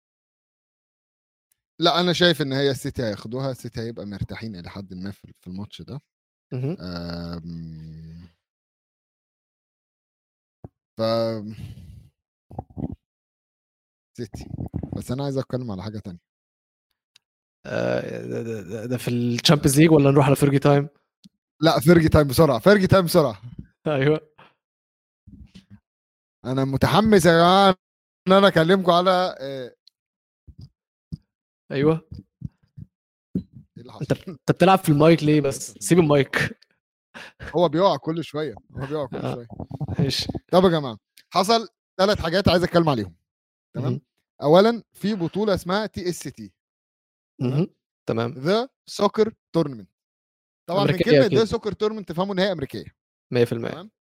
لا انا شايف ان هي السيتي هياخدوها السيتي هيبقى مرتاحين الى حد ما في في الماتش ده مهم. آم، ف سيتي بس انا عايز اتكلم على حاجه تانية آه، ده- ده- ده- ده في الشامبيونز ليج ولا نروح على فيرجي تايم لا فيرجي تايم بسرعه فيرجي تايم بسرعه ايوه انا متحمس يا جماعه ان انا اكلمكم على آه، ايوه ايه اللي انت حصل انت بتلعب في المايك ليه بس سيب المايك هو بيقع كل شويه هو بيقع كل آه. شويه ماشي طب يا جماعه حصل ثلاث حاجات عايز اتكلم عليهم تمام مهم. اولا في بطوله اسمها تي اس تي مهم. تمام ذا سوكر تورنمنت طبعا من أمريكية كلمه أكيد. ذا سوكر تورنمنت تفهموا ان هي امريكيه 100% تمام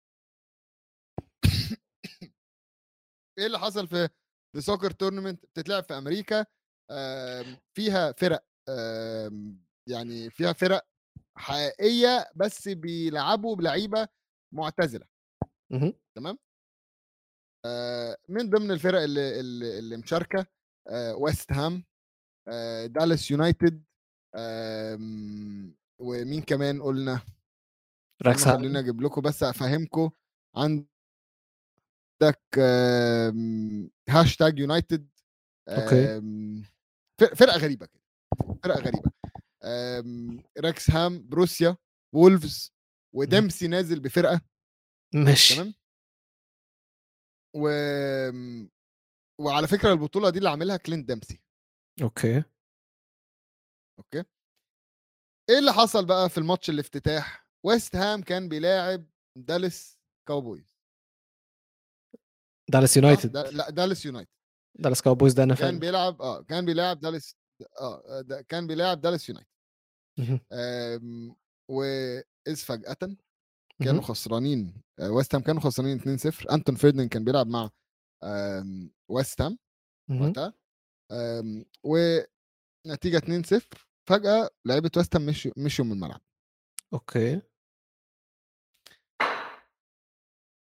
ايه اللي حصل في ذا سوكر تورنمنت بتتلعب في امريكا آم، فيها فرق آم، يعني فيها فرق حقيقيه بس بيلعبوا بلعيبه معتزله مهم. تمام آه، من ضمن الفرق اللي اللي, اللي مشاركه آه، ويست هام آه، دالاس يونايتد آم، ومين كمان قلنا راكس استنوا خليني اجيب لكم بس افهمكم عندك آم، هاشتاج يونايتد أوكي. آم، فر- فرقه غريبه كده فرقه غريبه آم، راكس هام بروسيا وولفز وديمسي نازل بفرقه ماشي تمام و وعلى فكره البطوله دي اللي عاملها كلينت ديمسي اوكي اوكي ايه اللي حصل بقى في الماتش الافتتاح ويست هام كان بيلاعب دالاس كاوبويز دالاس صح؟ يونايتد دا- لا دالاس يونايتد دالاس كاوبويز ده انا كان فاهم بيلعب اه كان بيلعب دالاس اه دا- كان بيلعب دالاس يونايتد مهم. آم، واذ فجاه كانوا مهم. خسرانين آه، ويست هام كانوا خسرانين 2-0 انتون فيردن كان بيلعب مع آم، ويست هام مهم. وقتها آم، ونتيجه 2-0 فجاه لعيبه ويست هام مشوا مشوا من الملعب اوكي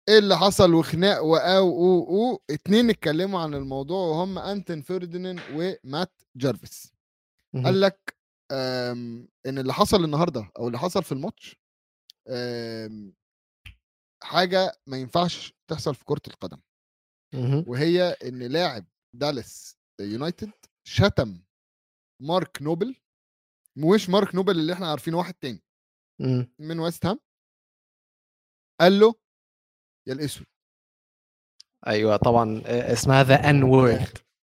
ايه اللي حصل وخناق واو او او اتنين اتكلموا عن الموضوع وهم انتون فيرديناند ومات جارفيس مهم. قال لك آم، ان اللي حصل النهارده او اللي حصل في الماتش آم، حاجه ما ينفعش تحصل في كره القدم مهم. وهي ان لاعب دالاس يونايتد شتم مارك نوبل مش مارك نوبل اللي احنا عارفينه واحد تاني مم. من ويست هام قال له يا الاسود ايوه طبعا آه، اسمها ذا ان وورد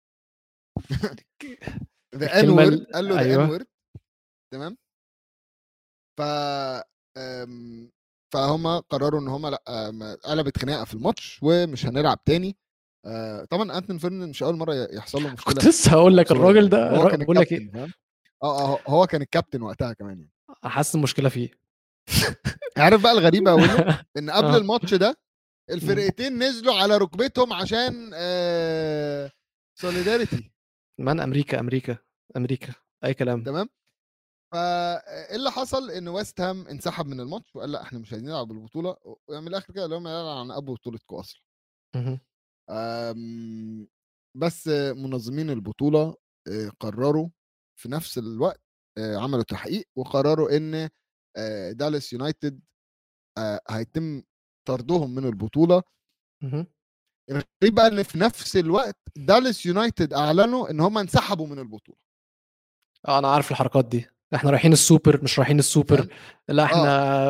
ذا ان الكلمة وورد ال- قال له ذا أيوة. ان وورد تمام ف أم، فهم قرروا ان هم لا أم، قلبت خناقه في الماتش ومش هنلعب تاني آه، طبعا انتون فيرناند مش اول مره يحصل له مشكله كنت لسه هقول لك سوري الراجل ده يعني. هو كان بقول لك ايه الكابتن فاهم اه اه هو كان الكابتن وقتها كمان يعني حاسس المشكله فيه عارف بقى الغريبه يا ولو ان قبل آه. الماتش ده الفرقتين نزلوا على ركبتهم عشان سوليداريتي مان امريكا امريكا امريكا اي كلام تمام فايه اللي حصل ان ويست هام انسحب من الماتش وقال لا احنا مش عايزين نلعب البطوله ومن الاخر كده اللي هم يعلن عن ابو بطولتكم اصلا مهم. أم، بس منظمين البطوله آه، قرروا في نفس الوقت آه، عملوا تحقيق وقرروا ان آه، دالاس يونايتد آه، هيتم طردهم من البطوله مهم. الغريب بقى ان في نفس الوقت دالاس يونايتد اعلنوا ان هم انسحبوا من البطوله اه انا عارف الحركات دي احنا رايحين السوبر مش رايحين السوبر فاهم؟ لا احنا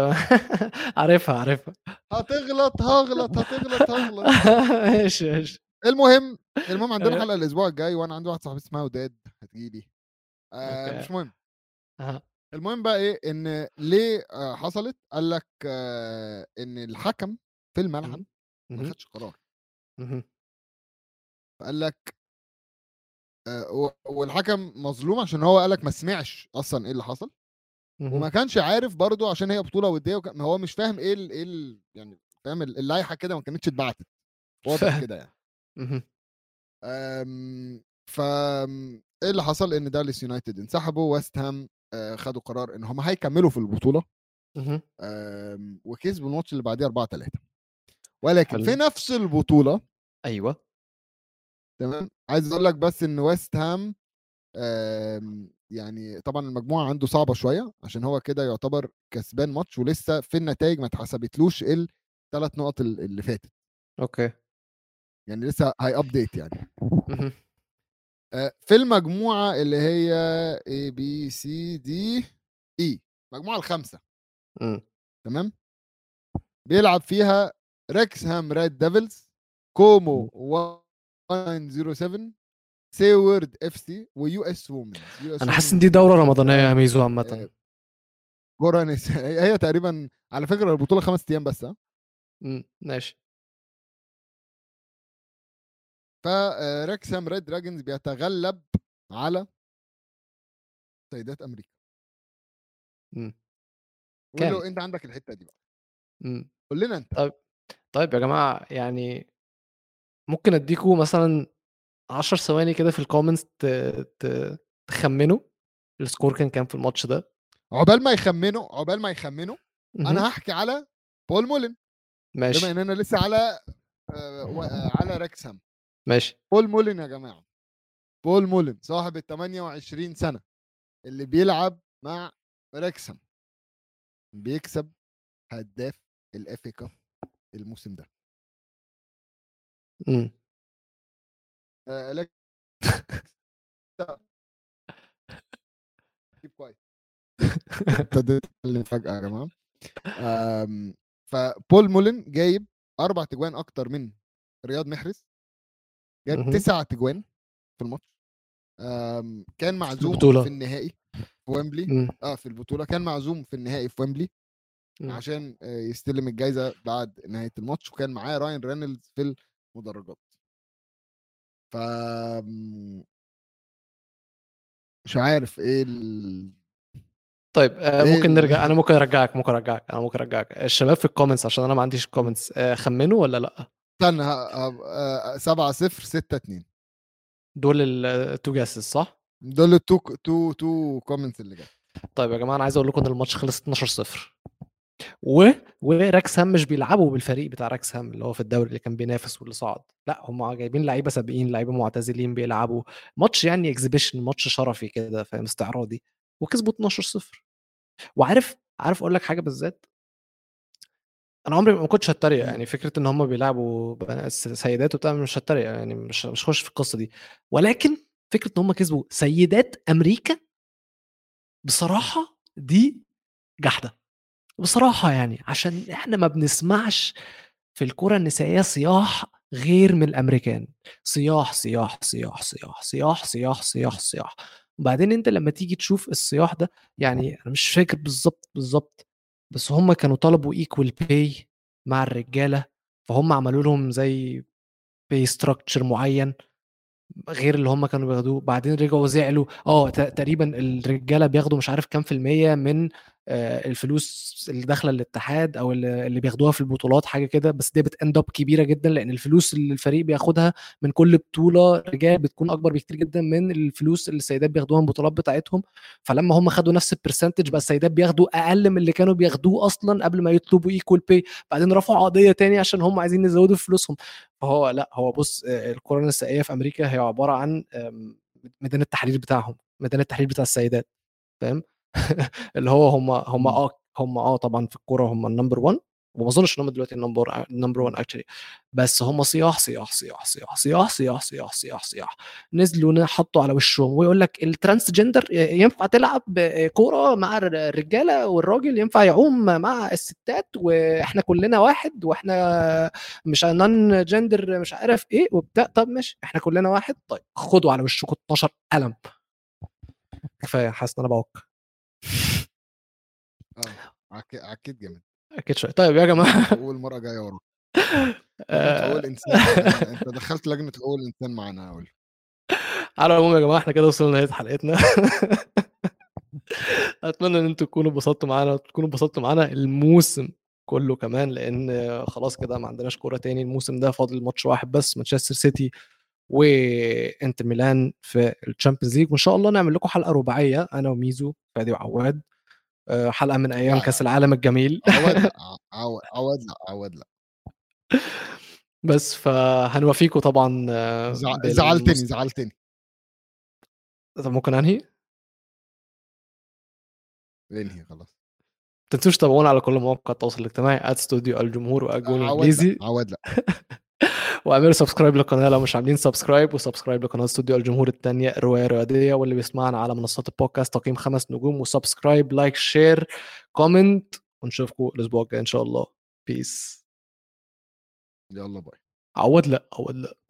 عارفها عارفها هتغلط هغلط هتغلط هغلط ماشي ماشي المهم المهم عندنا أيوة. حلقه الاسبوع الجاي وانا عندي واحد صاحبي اسمها وداد هتجيلي آه أوكي. مش مهم أها. المهم بقى ايه ان ليه آه حصلت قال لك آه ان الحكم في الملعب ما مهم. خدش قرار مهم. فقال لك آه و- والحكم مظلوم عشان هو قال لك ما سمعش اصلا ايه اللي حصل مهم. وما كانش عارف برضو عشان هي بطوله وديه وكان هو مش فاهم ايه ال ايه ال يعني فاهم اللائحه كده ما كانتش اتبعتت واضح فاهم. كده يعني مهم. أم، ف ايه اللي حصل ان دالاس يونايتد انسحبوا ويست هام آه، خدوا قرار ان هم هيكملوا في البطوله مهم. أم، وكسبوا الماتش اللي بعديه 4 3 ولكن حلو. في نفس البطوله ايوه تمام عايز اقول لك بس ان ويست هام أم، يعني طبعا المجموعه عنده صعبه شويه عشان هو كده يعتبر كسبان ماتش ولسه في النتائج ما اتحسبتلوش الثلاث نقط ال- اللي فاتت اوكي يعني لسه هي ابديت يعني مهم. آه، في المجموعه اللي هي A B C D E المجموعه الخامسه مم. تمام بيلعب فيها ريكسهام ريد ديفلز كومو 107 سيورد اف سي ويو اس وومنز انا حاسس ان دي دوره رمضانيه يا ميزو عامه كوره نساء هي هي تقريبا على فكره البطوله خمس ايام بس ها مم. ماشي فريكسهام ريد دراجونز بيتغلب على سيدات امريكا مم. قول له كام؟ انت عندك الحته دي بقى مم. قول لنا انت طيب. طيب يا جماعه يعني ممكن اديكوا مثلا 10 ثواني كده في الكومنتس ت... ت... تخمنوا السكور كان كام في الماتش ده عقبال ما يخمنوا عقبال ما يخمنوا مهم. انا هحكي على بول مولن بما ماشي اننا لسه على آه، و- آه، على ريكسهام ماشي بول مولن يا جماعه بول مولن صاحب ال 28 سنه اللي بيلعب مع ريكسهام بيكسب هداف الافي كاب الموسم ده مم. آه، لك keep quiet. ابتديت اتكلم فجاه يا جماعه آم، فبول مولن جايب اربع تجوان اكتر من رياض محرز جايب مهم. تسع تجوان في الماتش آم، كان معزوم البطولة. في النهائي في ويمبلي مم. اه في البطوله كان معزوم في النهائي في ويمبلي مم. عشان آه، يستلم الجائزه بعد نهايه الماتش وكان معاه راين رينولدز في المدرجات ف م- مش عارف ايه ال... طيب آه إيه ممكن ال- نرجع انا ممكن ارجعك ممكن ارجعك انا ممكن ارجعك الشباب في الكومنتس عشان انا ما عنديش كومنتس آه خمنوا ولا لا استنى ه- ه- آه، 7 0 6 2 دول التو جاسز صح دول التو تو تو كومنتس اللي جاي طيب يا جماعه انا عايز اقول لكم ان الماتش خلص 12 0 و وراكسهام مش بيلعبوا بالفريق بتاع راكسهام اللي هو في الدوري اللي كان بينافس واللي صعد لا هم جايبين لعيبه سابقين لعيبه معتزلين بيلعبوا ماتش يعني اكزيبيشن ماتش شرفي كده فاهم استعراضي وكسبوا 12 0 وعارف عارف اقول لك حاجه بالذات انا عمري ما كنتش هتريق مم. يعني فكره ان هم بيلعبوا بنات- سيدات وبتاع مش هتريق يعني مش مش هخش في القصه دي ولكن فكره ان هم كسبوا سيدات امريكا بصراحه دي جحده بصراحه يعني عشان احنا ما بنسمعش في الكره النسائيه صياح غير من الامريكان صياح صياح صياح صياح صياح صياح صياح صياح وبعدين انت لما تيجي تشوف الصياح ده يعني انا مش فاكر بالظبط بالظبط بس هم كانوا طلبوا ايكوال باي مع الرجاله فهم عملوا لهم زي باي ستراكشر معين غير اللي هم كانوا بياخدوه بعدين رجعوا زعلوا اه ت- تقريبا الرجاله بياخدوا مش عارف كام في المية من آه، الفلوس اللي داخله الاتحاد او اللي اللي بياخدوها في البطولات حاجه كده بس دي بتاند اب كبيره جدا لان الفلوس اللي الفريق بياخدها من كل بطوله رجال بتكون اكبر بكتير جدا من الفلوس اللي السيدات بياخدوها من البطولات بتاعتهم فلما هم خدوا نفس البرسنتج بقى السيدات بياخدوا اقل من اللي كانوا بياخدوه اصلا قبل ما يطلبوا ايكوال باي بعدين رفعوا قضيه تاني عشان هم عايزين يزودوا فلوسهم فهو لا هو بص آه، الكره النسائيه في امريكا هي عباره عن آم، ميدان التحرير بتاعهم ميدان التحرير بتاع السيدات فاهم اللي هو هم هم مم. اه هم اه طبعا في الكوره هم النمبر 1 وما اظنش ان هم دلوقتي النمبر نمبر 1 اكشلي بس هم صياح صياح صياح صياح صياح صياح صياح صياح صياح نزلوا حطوا على وشهم ويقول لك الترانس جندر ينفع تلعب كوره مع الرجاله والراجل ينفع يعوم مع الستات واحنا كلنا واحد واحنا مش نون جندر مش عارف ايه وبتاع طب ماشي احنا كلنا واحد طيب خدوا على وشكم 12 قلم كفايه حاسس ان انا بعك اه عك- عكيت جامد اكيد شويه طيب يا جماعه حقوق المرأة جاية وراك لجنة حقوق آه، الإنسان آه، أنت دخلت لجنة حقوق الإنسان معانا أقول على العموم يا جماعه احنا كده وصلنا لنهايه حلقتنا اتمنى ان انتوا تكونوا اتبسطتوا معانا وتكونوا اتبسطتوا معانا الموسم كله كمان لان خلاص كده ما عندناش كوره تاني الموسم ده فاضل ماتش واحد بس مانشستر سيتي وانتر ميلان في الشامبيونز ليج وان شاء الله نعمل لكم حلقه رباعيه انا وميزو فادي وعواد آه، حلقه من ايام لا كاس لا العالم الجميل عواد لا عواد عواد لا عواد لا بس فهنوافيكم طبعا آه، زع- بالمس- زعلتني زعلتني طب ممكن انهي انهي خلاص تنسوش تتابعونا على كل مواقع التواصل الاجتماعي استوديو الجمهور واجون عواد انجليزي لا عواد لا واعملوا سبسكرايب للقناه لو مش عاملين سبسكرايب وسبسكرايب لقناه استوديو الجمهور الثانيه الروايه الرياضيه واللي بيسمعنا على منصات البودكاست تقييم خمس نجوم وسبسكرايب لايك شير كومنت ونشوفكم الاسبوع الجاي ان شاء الله بيس يلا باي عوض لا عوض لا